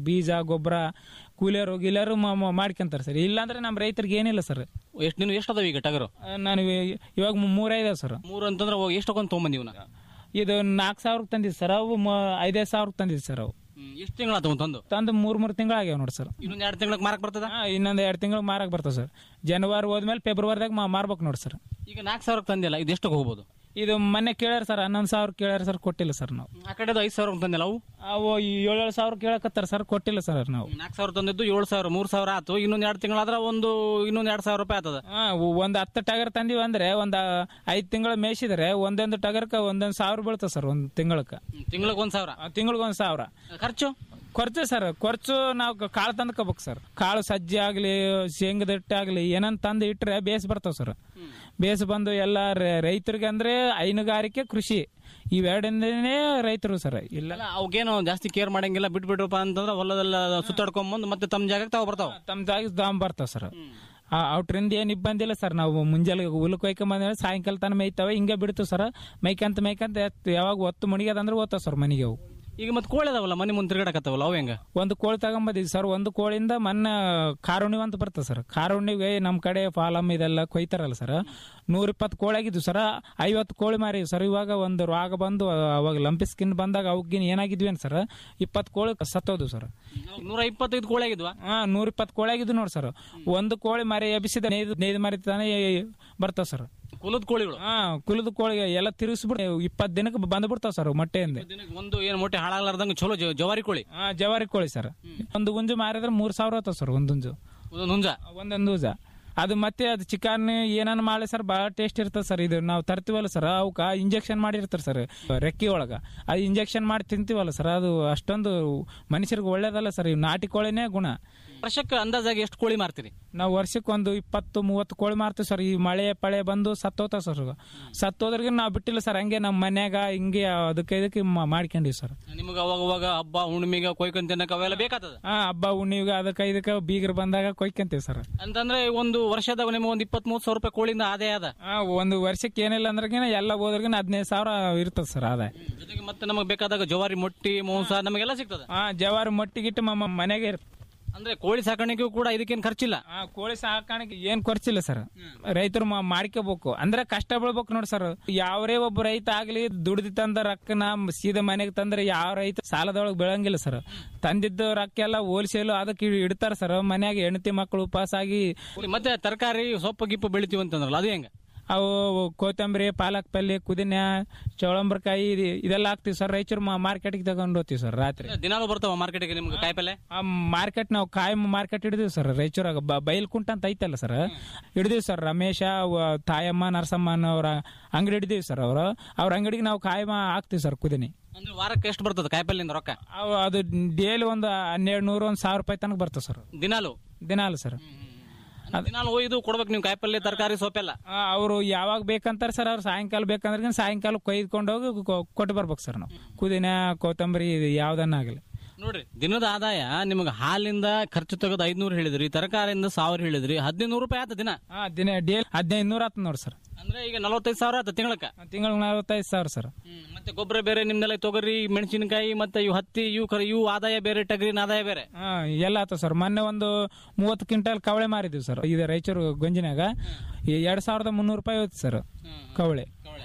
ಬೀಜ ಗೊಬ್ಬರ ಕೂಲಿಯರು ಗೀಲಿಯರು ಮಾಡ್ಕೊಂತಾರೆ ಸರ್ ಇಲ್ಲಾಂದ್ರೆ ನಮ್ಮ ರೈತರಿಗೆ ಏನಿಲ್ಲ ಸರ್ ಎಷ್ಟು ನೀನು ಎಷ್ಟು ಅದಾವ ಈಗ ಟಗರು ಆ, ನಾನು ಇವ- ಇವಾಗ ಮೂರೈದಾವ ಸರ್ ಮೂರು ಅಂತಂದ್ರೆ ಅವಾಗ ಎಷ್ಟು ತಗೊಂಡ್ ತೊಗೊಂಬಂದಿ ಇವನ್ನ ಇದು ನಾಲ್ಕು ಸಾವಿರಕ್ಕೆ ತಂದಿದ್ದು ಸರ್ ಅವು ಮ- ಐದೈದು ಸಾವಿರಕ್ಕೆ ತಂದಿದ್ದು ಸರ್ ಅವು ಎಷ್ಟು ತಿಂಗಳ ತಗೊಂಡ್ ತಂದು ತಂದು ಮೂರು ಮೂರು ತಿಂಗಳಾಗ್ಯಾವ ನೋಡಿ ಸರ್ ಇನ್ನೊಂದು ಎರಡು ತಿಂಗಳಿಗೆ ಮಾರಕ್ ಬರ್ತದ ಹಾ, ಇನ್ನೊಂದು ಎರಡು ತಿಂಗಳು ಮಾರಕ್ ಬರ್ತದೆ ಸರ್ ಜನವರಿ ಹೋದ್ಮೇಲೆ ಫೆಬ್ರವರಿದಾಗ ಮಾ ಮಾರ್ಬೇಕು ನೋಡಿ ಸರ್ ಈಗ ನಾಲ್ಕು ಸಾವಿರಕ್ಕೆ ತಂದಿಲ್ಲ ಇದು ಎಷ್ಟು ಹೋಗ್ಬೋದು ಇದು ಮೊನ್ನೆ ಕೇಳ್ಯಾರ ಸರ್ ಹನ್ನೊಂದು ಸಾವಿರ ಕೇಳ್ಯಾರ ಸರ್ ಕೊಟ್ಟಿಲ್ಲ ಸರ್ ನಾವು ಆ ಕಡೆದು ಐದು ಸಾವಿರ ತಂದಿಲ್ಲ ಅವು ಅವು ಏಳೇಳು ಸಾವಿರ ಕೇಳಕತ್ತಾರ ಸರ್ ಕೊಟ್ಟಿಲ್ಲ ಸರ್ ನಾವು ನಾಲ್ಕು ಸಾವಿರ ತಂದಿದ್ದು ಏಳು ಸಾವಿರ ಮೂರು ಸಾವಿರ ಆತು ಇನ್ನೊಂದು ಎರಡು ತಿಂಗಳಾದ್ರೆ ಒಂದು ಇನ್ನೊಂದು ಎರಡು ಸಾವಿರ ರೂಪಾಯಿ ಆತದ ಹಾ ಒಂದ್ ಹತ್ತು ಟಗರ್ ತಂದಿವಿ ಅಂದ್ರೆ ಒಂದ್ ಐದ್ ತಿಂಗಳು ಮೇಯಿಸಿದ್ರೆ ಒಂದೊಂದು ಟಗರ್ಕ ಒಂದೊಂದು ಸಾವಿರ ಬೀಳ್ತದೆ ಸರ್ ಒಂದ್ ತಿಂಗಳಕ್ಕ ತಿಂಗಳಿಗೆ ಒಂದು ಸಾವಿರ ತಿಂಗಳಿಗೆ ಒಂದ್ ಸಾವಿರ ಖರ್ಚು ಖರ್ಚು ಸರ್ ಖರ್ಚು ನಾವು ಕಾಳು ತಂದ್ಕೋಬೇಕು ಸರ್ ಕಾಳು ಸಜ್ಜೆ ಆಗ್ಲಿ ಶೇಂಗದ ಹಿಟ್ಟು ಆಗ್ಲಿ ಏನನ್ ತಂದು ಇಟ್ರೆ ಬೇಸ್ ಬರ್ತಾವ ಸರ್ ಬೇಸ್ ಬಂದು ಎಲ್ಲ ರ- ರೈತರಿಗೆ ಅಂದ್ರೆ ಹೈನುಗಾರಿಕೆ ಕೃಷಿ ಇವೆರಡಿಂದನೇ ರೈತರು ಸರ್ ಇಲ್ಲ ಅಲ್ಲ ಅವಕ್ಕೇನು ಜಾಸ್ತಿ ಕೇರ್ ಮಾಡಂಗಿಲ್ಲ ಬಿಟ್ಬಿಟ್ರಪ್ಪ ಅಂತಂದ್ರೆ ಹೊಲದೆಲ್ಲ ಸುತ್ತಾಡ್ಕೊಂಬಂದು ಮತ್ತೆ ತಮ್ಮ ಜಾಗಕ್ಕೆ ತಾವು ಬರ್ತಾವ ತಮ್ಮ ಜಾಗ ತಗೊಂಡ್ ಬರ್ತಾವ ಸರ್ ಅವ್ರಿಂದ ಏನ್ ಇಬ್ಬಂದಿಲ್ಲ ಸರ್ ನಾವು ಮುಂಜಾನೆ ಹುಲ್ಕ್ ಒಯ್ಕೊಂಬಂದ್ರೆ ಸಾಯಂಕಾಲ ತನ ಮೇಯ್ತಾವೆ ಹಿಂಗೆ ಬಿಡ್ತೀವಿ ಸರ್ ಮೈಕಂತ ಮೈಕಂತ ಎತ್- ಯಾವಾಗ ಒತ್ತು ಮಣಿಗದಂದ್ರೆ ಓದ್ತಾವ ಸರ್ ಮನೆಗೆ ಅವು ಈಗ ಮತ್ತೆ ಕೋಳಿ ಅದಾವಲ್ಲ ಮನೆ ಮುಂದೆ ತಿರ್ಗಾಡಕತ್ತಾವಲ್ಲ ಅವು ಹೆಂಗ ಒಂದು ಕೋಳಿ ತಗೊಂಬಂದಿದ್ವಿ ಸರ್ ಒಂದು ಕೋಳಿಯಿಂದ ಮೊನ್ನೆ ಕಾರುಣಿವ್ ಅಂತ ಬರ್ತದೆ ಸರ್ ಕಾರುಣಿಗೆ ನಮ್ಮ ಕಡೆ ಫಾಲಮ್ ಇದೆಲ್ಲ ಕೊಯ್ತಾರಲ್ಲ ಸರ್ ನೂರಿಪ್ಪತ್ತು ಕೋಳಿ ಆಗಿದ್ವು ಸರ್ ಐವತ್ತು ಕೋಳಿ ಮಾರಿ ಸರ್ ಇವಾಗ ಒಂದು ರೋಗ ಬಂದು ಅವಾಗ ಲಂಪಿ ಸ್ಕಿನ್ ಬಂದಾಗ ಅವಕ್ಕಿನ್ ಏನಾಗಿದ್ವಿ ಅಂತ ಸರ್ ಇಪ್ಪತ್ತು ಕೋಳಿ ಸತ್ತೋದು ಸರ್ ನೂರ ಇಪ್ಪತ್ತೈದು ಕೋಳಿ ಆಗಿದ್ವಾ ಹಾ ನೂರಿಪ್ಪತ್ತು ಕೋಳಿ ಆಗಿದ್ವು ನೋಡಿ ಸರ್ ಒಂದು ಕೋಳಿ ಮರಿ ಎಬ್ಬಿಸಿದ ನೇಯ್ದು ನೇಯ್ದು ಮರಿ ತಾನೇ ಬರ್ತಾವ ಸರ್ ಕುಲದ ಕೋಳಿಗಳು ಹಾ ಕುಲದ ಕೋಳಿಗೆ ಎಲ್ಲ ತಿರುಗಿಸ್ಬಿಟ್ಟು ಇಪ್ಪತ್ತು ದಿನಕ್ಕೆ ಬಂದ್ಬಿಡ್ತಾವ ಸರ್ ಮೊಟ್ಟೆಯಿಂದ ದಿನಕ್ಕೆ ಒಂದು ಏನು ಮೊಟ್ಟೆ ಹಾಳಾಗ್ಲಾರ್ದಂಗೆ ಚಲೋ ಜ- ಜವಾರಿ ಕೋಳಿ ಹಾ ಜವಾರಿ ಕೋಳಿ ಸರ್ ಒಂದು ಗುಂಜು ಮಾರಿದ್ರೆ ಮೂರ್ ಸಾವಿರ ಹೋಗ್ತಾವ ಸರ್ ಒಂದು ಗುಂಜು ಒಂದೊಂದು ಹುಂಜ ಒಂದೊಂದು ಊಜ ಅದು ಮತ್ತೆ ಅದು ಚಿಕನ್ ಏನನ್ನ ಮಾಡಿ ಸರ್ ಭಾಳ ಟೇಸ್ಟ್ ಇರ್ತದೆ ಸರ್ ಇದು ನಾವು ತರ್ತೀವಲ್ಲ ಸರ್ ಅವಕ್ಕ ಇಂಜೆಕ್ಷನ್ ಮಾಡಿರ್ತಾರೆ ಸರ್ ರೆಕ್ಕಿ ಒಳಗ ಅದು ಇಂಜೆಕ್ಷನ್ ಮಾಡಿ ತಿಂತೀವಲ್ಲ ಸರ್ ಅದು ಅಷ್ಟೊಂದು ಮನುಷ್ಯರಿಗೆ ಒಳ್ಳೇದಲ್ಲ ಸರ್ ಇವು ನಾಟಿ ಕೋಳಿನೇ ಗುಣ ವರ್ಷಕ್ಕೆ ಅಂದಾಜಾಗಿ ಎಷ್ಟು ಕೋಳಿ ಮಾರ್ತೀರಿ ನಾವು ವರ್ಷಕ್ಕೆ ಒಂದು ಇಪ್ಪತ್ತು ಮೂವತ್ತು ಕೋಳಿ ಮಾರ್ತೀವಿ ಸರ್ ಈ ಮಳೆ ಪಳೆ ಬಂದು ಸತ್ತೋತಾವ ಸರ್ ಸತ್ತೋದ್ರಿಗೆ ನಾವು ಬಿಟ್ಟಿಲ್ಲ ಸರ್ ಹಂಗೆ ನಮ್ಮ ಮನ್ಯಾಗ ಹಿಂಗೆ ಅದಕ್ಕೆ ಇದಕ್ಕೆ ಮಾ- ಮಾಡ್ಕೊಂಡಿವಿ ಸರ್ ನಿಮಗೆ ಅವಾಗ ಅವಾಗ ಹಬ್ಬ ಹುಣ್ಣಿಮೆಗೆ ಕೊಯ್ಕೊಂಡ್ ತಿನ್ನಕ ಅವೆಲ್ಲ ಬೇಕಾಗ್ತದ ಹಾ ಹಬ್ಬ ಹುಣ್ಣಿಗೆ ಅದಕ್ಕೆ ಇದಕ್ಕೆ ಬೀಗರು ಬಂದಾಗ ಕೊಯ್ಕೊಂತೀವಿ ಸರ್ ಅಂತಂದ್ರೆ ಒಂದು ವರ್ಷದಾಗ ನಿಮಗೆ ಒಂದು ಇಪ್ಪತ್ತ್ ಮೂವತ್ತು ಸಾವಿರ ರೂಪಾಯಿ ಕೋಳಿಯಿಂದ ಆದಾಯ ಅದ ಆ, ಒಂದು ವರ್ಷಕ್ಕೆ ಏನಿಲ್ಲ ಅಂದ್ರಗಿನ ಎಲ್ಲ ಹೋದ್ರಿಗಿನ ಹದಿನೈದು ಸಾವಿರ ಇರ್ತದೆ ಸರ್ ಆದಾಯ ಜೊತೆಗೆ ಮತ್ತೆ ನಮಗೆ ಬೇಕಾದಾಗ ಜವಾರಿ ಮೊಟ್ಟಿ ಮಾಂಸ ನಮಗೆಲ್ಲ ಸಿಗ್ತದ ಹಾ ಜವಾರಿ ಮೊಟ್ಟಿಗಿಟ್ಟು ನಮ್ಮ ಮನೆಗೆ ಇರ್ತದೆ ಅಂದ್ರೆ ಕೋಳಿ ಸಾಕಾಣಿಕೆಗೂ ಕೂಡ ಇದಕ್ಕೇನು ಖರ್ಚಿಲ್ಲ ಆ ಕೋಳಿ ಸಾಕಾಣಿಕೆ ಏನ್ ಖರ್ಚಿಲ್ಲ ಸರ್ ರೈತರು ಮಾ- ಮಾಡ್ಕೋಬೇಕು ಅಂದ್ರೆ ಕಷ್ಟ ಬೀಳ್ಬೇಕು ನೋಡಿ ಸರ್ ಯಾವರೇ ಒಬ್ಬ ರೈತ ಆಗ್ಲಿ ದುಡ್ದು ತಂದ ರೊಕ್ಕನ ಸೀದಾ ಮನೆಗೆ ತಂದ್ರೆ ಯಾವ ರೈತ ಸಾಲದೊಳಗೆ ಬೀಳಂಗಿಲ್ಲ ಸರ್ ತಂದಿದ್ದು ರೊಕ್ಕ ಎಲ್ಲ ಹೋಲ್ಸೇಲು ಅದಕ್ಕೆ ಇಡ್- ಇಡ್ತಾರ ಸರ್ ಮನ್ಯಾಗ ಹೆಂಡತಿ ಮಕ್ಕಳು ಉಪವಾಸ ಆಗಿ ಮತ್ತೆ ತರಕಾರಿ ಸೊಪ್ಪು ಗಿಪ್ಪು ಬೆಳಿತೀವಿ ಅಂತಂದ್ರಲ್ಲ ಅದು ಹೆಂಗ ಅವು ಕೊತ್ತಂಬರಿ ಪಾಲಕ್ ಪಲ್ಯ ಕುದಿನ ಚೌಳಂಬರಕಾಯಿ ಇದೆಲ್ಲ ಹಾಕ್ತಿವಿ ಸರ್ ರಾಯಚೂರು ಮಾರ್ಕೆಟ್ಗೆ ತಗೊಂಡು ಹೋಗ್ತೀವಿ ಸರ್ ರಾತ್ರಿ ದಿನಾಲು ಬರ್ತಾವ ಮಾರ್ಕೆಟ್ಗೆ ನಿಮ್ಗೆ ಕಾಯಿಪಲ್ಲೆ ಆ ಮಾರ್ಕೆಟ್ ನಾವು ಕಾಯಂ ಮಾರ್ಕೆಟ್ ಹಿಡಿದೀವಿ ಸರ್ ರಾಯಚೂರಾಗ ಬ- ಬೈಲ್ಕುಂಟ ಅಂತ ಐತಲ್ಲ ಸರ್ ಹಿಡಿದೀವಿ ಸರ್ ರಮೇಶ ವ- ತಾಯಮ್ಮ ನರಸಮ್ಮ ಅನ್ನೋರ ಅಂಗಡಿ ಹಿಡಿದೀವಿ ಸರ್ ಅವರು ಅವ್ರ ಅಂಗಡಿಗೆ ನಾವು ಕಾಯಮ ಹಾಕ್ತಿವಿ ಸರ್ ಕುದಿನಿ ಅಂದ್ರೆ ವಾರಕ್ಕೆ ಎಷ್ಟು ಬರ್ತದೆ ಕಾಯಿಪಲ್ಲೆಯಿಂದ ರೊಕ್ಕ ಅವು ಅದು ಡೇಲಿ ಒಂದು ಹನ್ನೆರಡು ನೂರು ಒಂದು ಸಾವಿರ ರೂಪಾಯಿ ತನಕ ಬರ್ತದೆ ಸರ್ ದಿನಾಲು ದಿನಾಲು ಸರ್ ದಿನಾಲು ಒಯ್ದು ಕೊಡ್ಬೇಕು ನೀವು ಕಾಯಿಪಲ್ಲೆ ತರಕಾರಿ ಸೊಪ್ಪೆಲ್ಲ ಅವರು ಯಾವಾಗ ಬೇಕಂತಾರೆ ಸರ್ ಅವ್ರು ಸಾಯಂಕಾಲ ಬೇಕಂದ್ರೆ ಸಾಯಂಕಾಲ ಕೊಯ್ದುಕೊಂಡು ಹೋಗಿ ಕೊ- ಕೊಟ್ಟು ಬರ್ಬೇಕು ಸರ್ ನಾವು ಕುದಿನ ಕೊತ್ತಂಬರಿ ಇದು ಯಾವ್ದನ್ನಾಗಲಿ ನೋಡ್ರಿ ದಿನದ ಆದಾಯ ನಿಮಗೆ ಹಾಲಿಂದ ಖರ್ಚು ತೆಗೆದು ಐದ್ನೂರು ಹೇಳಿದ್ರಿ ತರಕಾರಿಯಿಂದ ಸಾವಿರ ಹೇಳಿದ್ರಿ ಹದಿನೈದು ನೂರು ರೂಪಾಯಿ ಆತ ದಿನ ಹಾ ದಿನ ಡೇಲಿ ಹದಿನೈದು ನೂರು ಆತ ನೋಡಿ ಸರ್ ಅಂದ್ರೆ ಈಗ ನಲವತ್ತೈದು ಸಾವಿರ ಆತ ತಿಂಗಳಕ್ಕ ತಿಂಗಳಿಗೆ ನಲವತ್ತೈದು ಸಾವಿರ ಸರ್ ಮತ್ತೆ ಗೊಬ್ಬರ ಬೇರೆ ನಿಮ್ದೆಲ್ಲ ತೊಗರಿ ಮೆಣಸಿನಕಾಯಿ ಮತ್ತೆ ಇವು ಹತ್ತಿ ಇವು ಕರ ಇವು ಆದಾಯ ಬೇರೆ ಟಗರಿನ ಆದಾಯ ಬೇರೆ ಹಾ ಎಲ್ಲ ಆತ ಸರ್ ಮೊನ್ನೆ ಒಂದು ಮೂವತ್ತು ಕ್ವಿಂಟಲ್ ಕವಳೆ ಮಾರಿದ್ವಿ ಸರ್ ಇದು ರಾಯಚೂರು ಗಂಜಿನಾಗ ಈ ಎರಡ್ ಸಾವಿರದ ಮುನ್ನೂರು ರೂಪಾಯಿ ಹೋಯ್ತು ಸರ್ ಕವಳೆ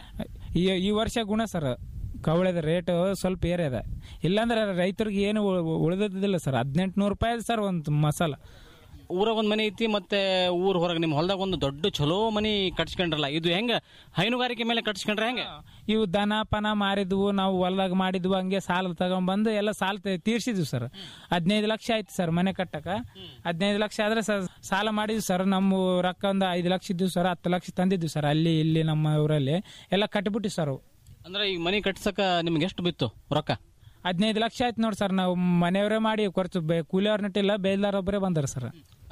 ಈ ಈ ವರ್ಷ ಗುಣ ಸರ್ ಕವಳೆದ ರೇಟ್ ಸ್ವಲ್ಪ ಏರಿಯದ ಇಲ್ಲಾಂದ್ರೆ ರೈತರಿಗೆ ಏನು ಉಳ್- ಉಳಿದಿದ್ದಿಲ್ಲ ಸರ್ ಹದಿನೆಂಟು ನೂರು ರೂಪಾಯಿ ಸರ್ ಒಂದು ಮಸಾಲ ಊರಾಗ ಒಂದ್ ಮನೆ ಐತಿ ಮತ್ತೆ ಊರ್ ಹೊರಗೆ ನಿಮ್ ಹೊಲದಾಗ ಒಂದು ದೊಡ್ಡ ಚಲೋ ಮನಿ ಕಟ್ಸ್ಕೊಂಡ್ರಲ್ಲ ಇದು ಹೆಂಗ ಹೈನುಗಾರಿಕೆ ಮೇಲೆ ಕಟ್ಸ್ಕೊಂಡ್ರೆ ಹೆಂಗ ಇವು ದನ ಪನ ಮಾರಿದ್ವು ನಾವು ಹೊಲ್ದಾಗ ಮಾಡಿದ್ವು ಹಂಗೆ ಸಾಲ ತಗೊಂಡ್ಬಂದು ಎಲ್ಲ ಸಾಲ ತೆ- ತೀರ್ಸಿದ್ವಿ ಸರ್ ಹದಿನೈದು ಲಕ್ಷ ಆಯ್ತು ಸರ್ ಮನೆ ಕಟ್ಟಕ ಹದಿನೈದು ಲಕ್ಷ ಆದ್ರೆ ಸ- ಸಾಲ ಮಾಡಿದ್ವಿ ಸರ್ ನಮ್ಮ ರೊಕ್ಕ ಒಂದು ಐದು ಲಕ್ಷ ಇದ್ವು ಸರ್ ಹತ್ತು ಲಕ್ಷ ತಂದಿದ್ವಿ ಸರ್ ಅಲ್ಲಿ ಇಲ್ಲಿ ನಮ್ಮ ಊರಲ್ಲಿ ಎಲ್ಲ ಕಟ್ಬಿಟ್ಟಿವಿ ಸರ್ ಅವು. ಅಂದ್ರೆ ಈಗ ಮನಿ ಕಟ್ಸಕ ನಿಮ್ಗೆ ಎಷ್ಟು ಬಿತ್ತು ರೊಕ್ಕ ಹದಿನೈದು ಲಕ್ಷ ಆಯ್ತು ನೋಡಿ ಸರ್ ನಾವು ಮನೆಯವರೇ ಮಾಡಿ ಖರ್ಚು ಬೆ- ಕೂಲಿಯವ್ರ ನಟ್ಟಿಲ್ಲ ಬೇಲ್ದಾರ್ ಒಬ್ಬರೇ ಬಂದಾರ ಸರ್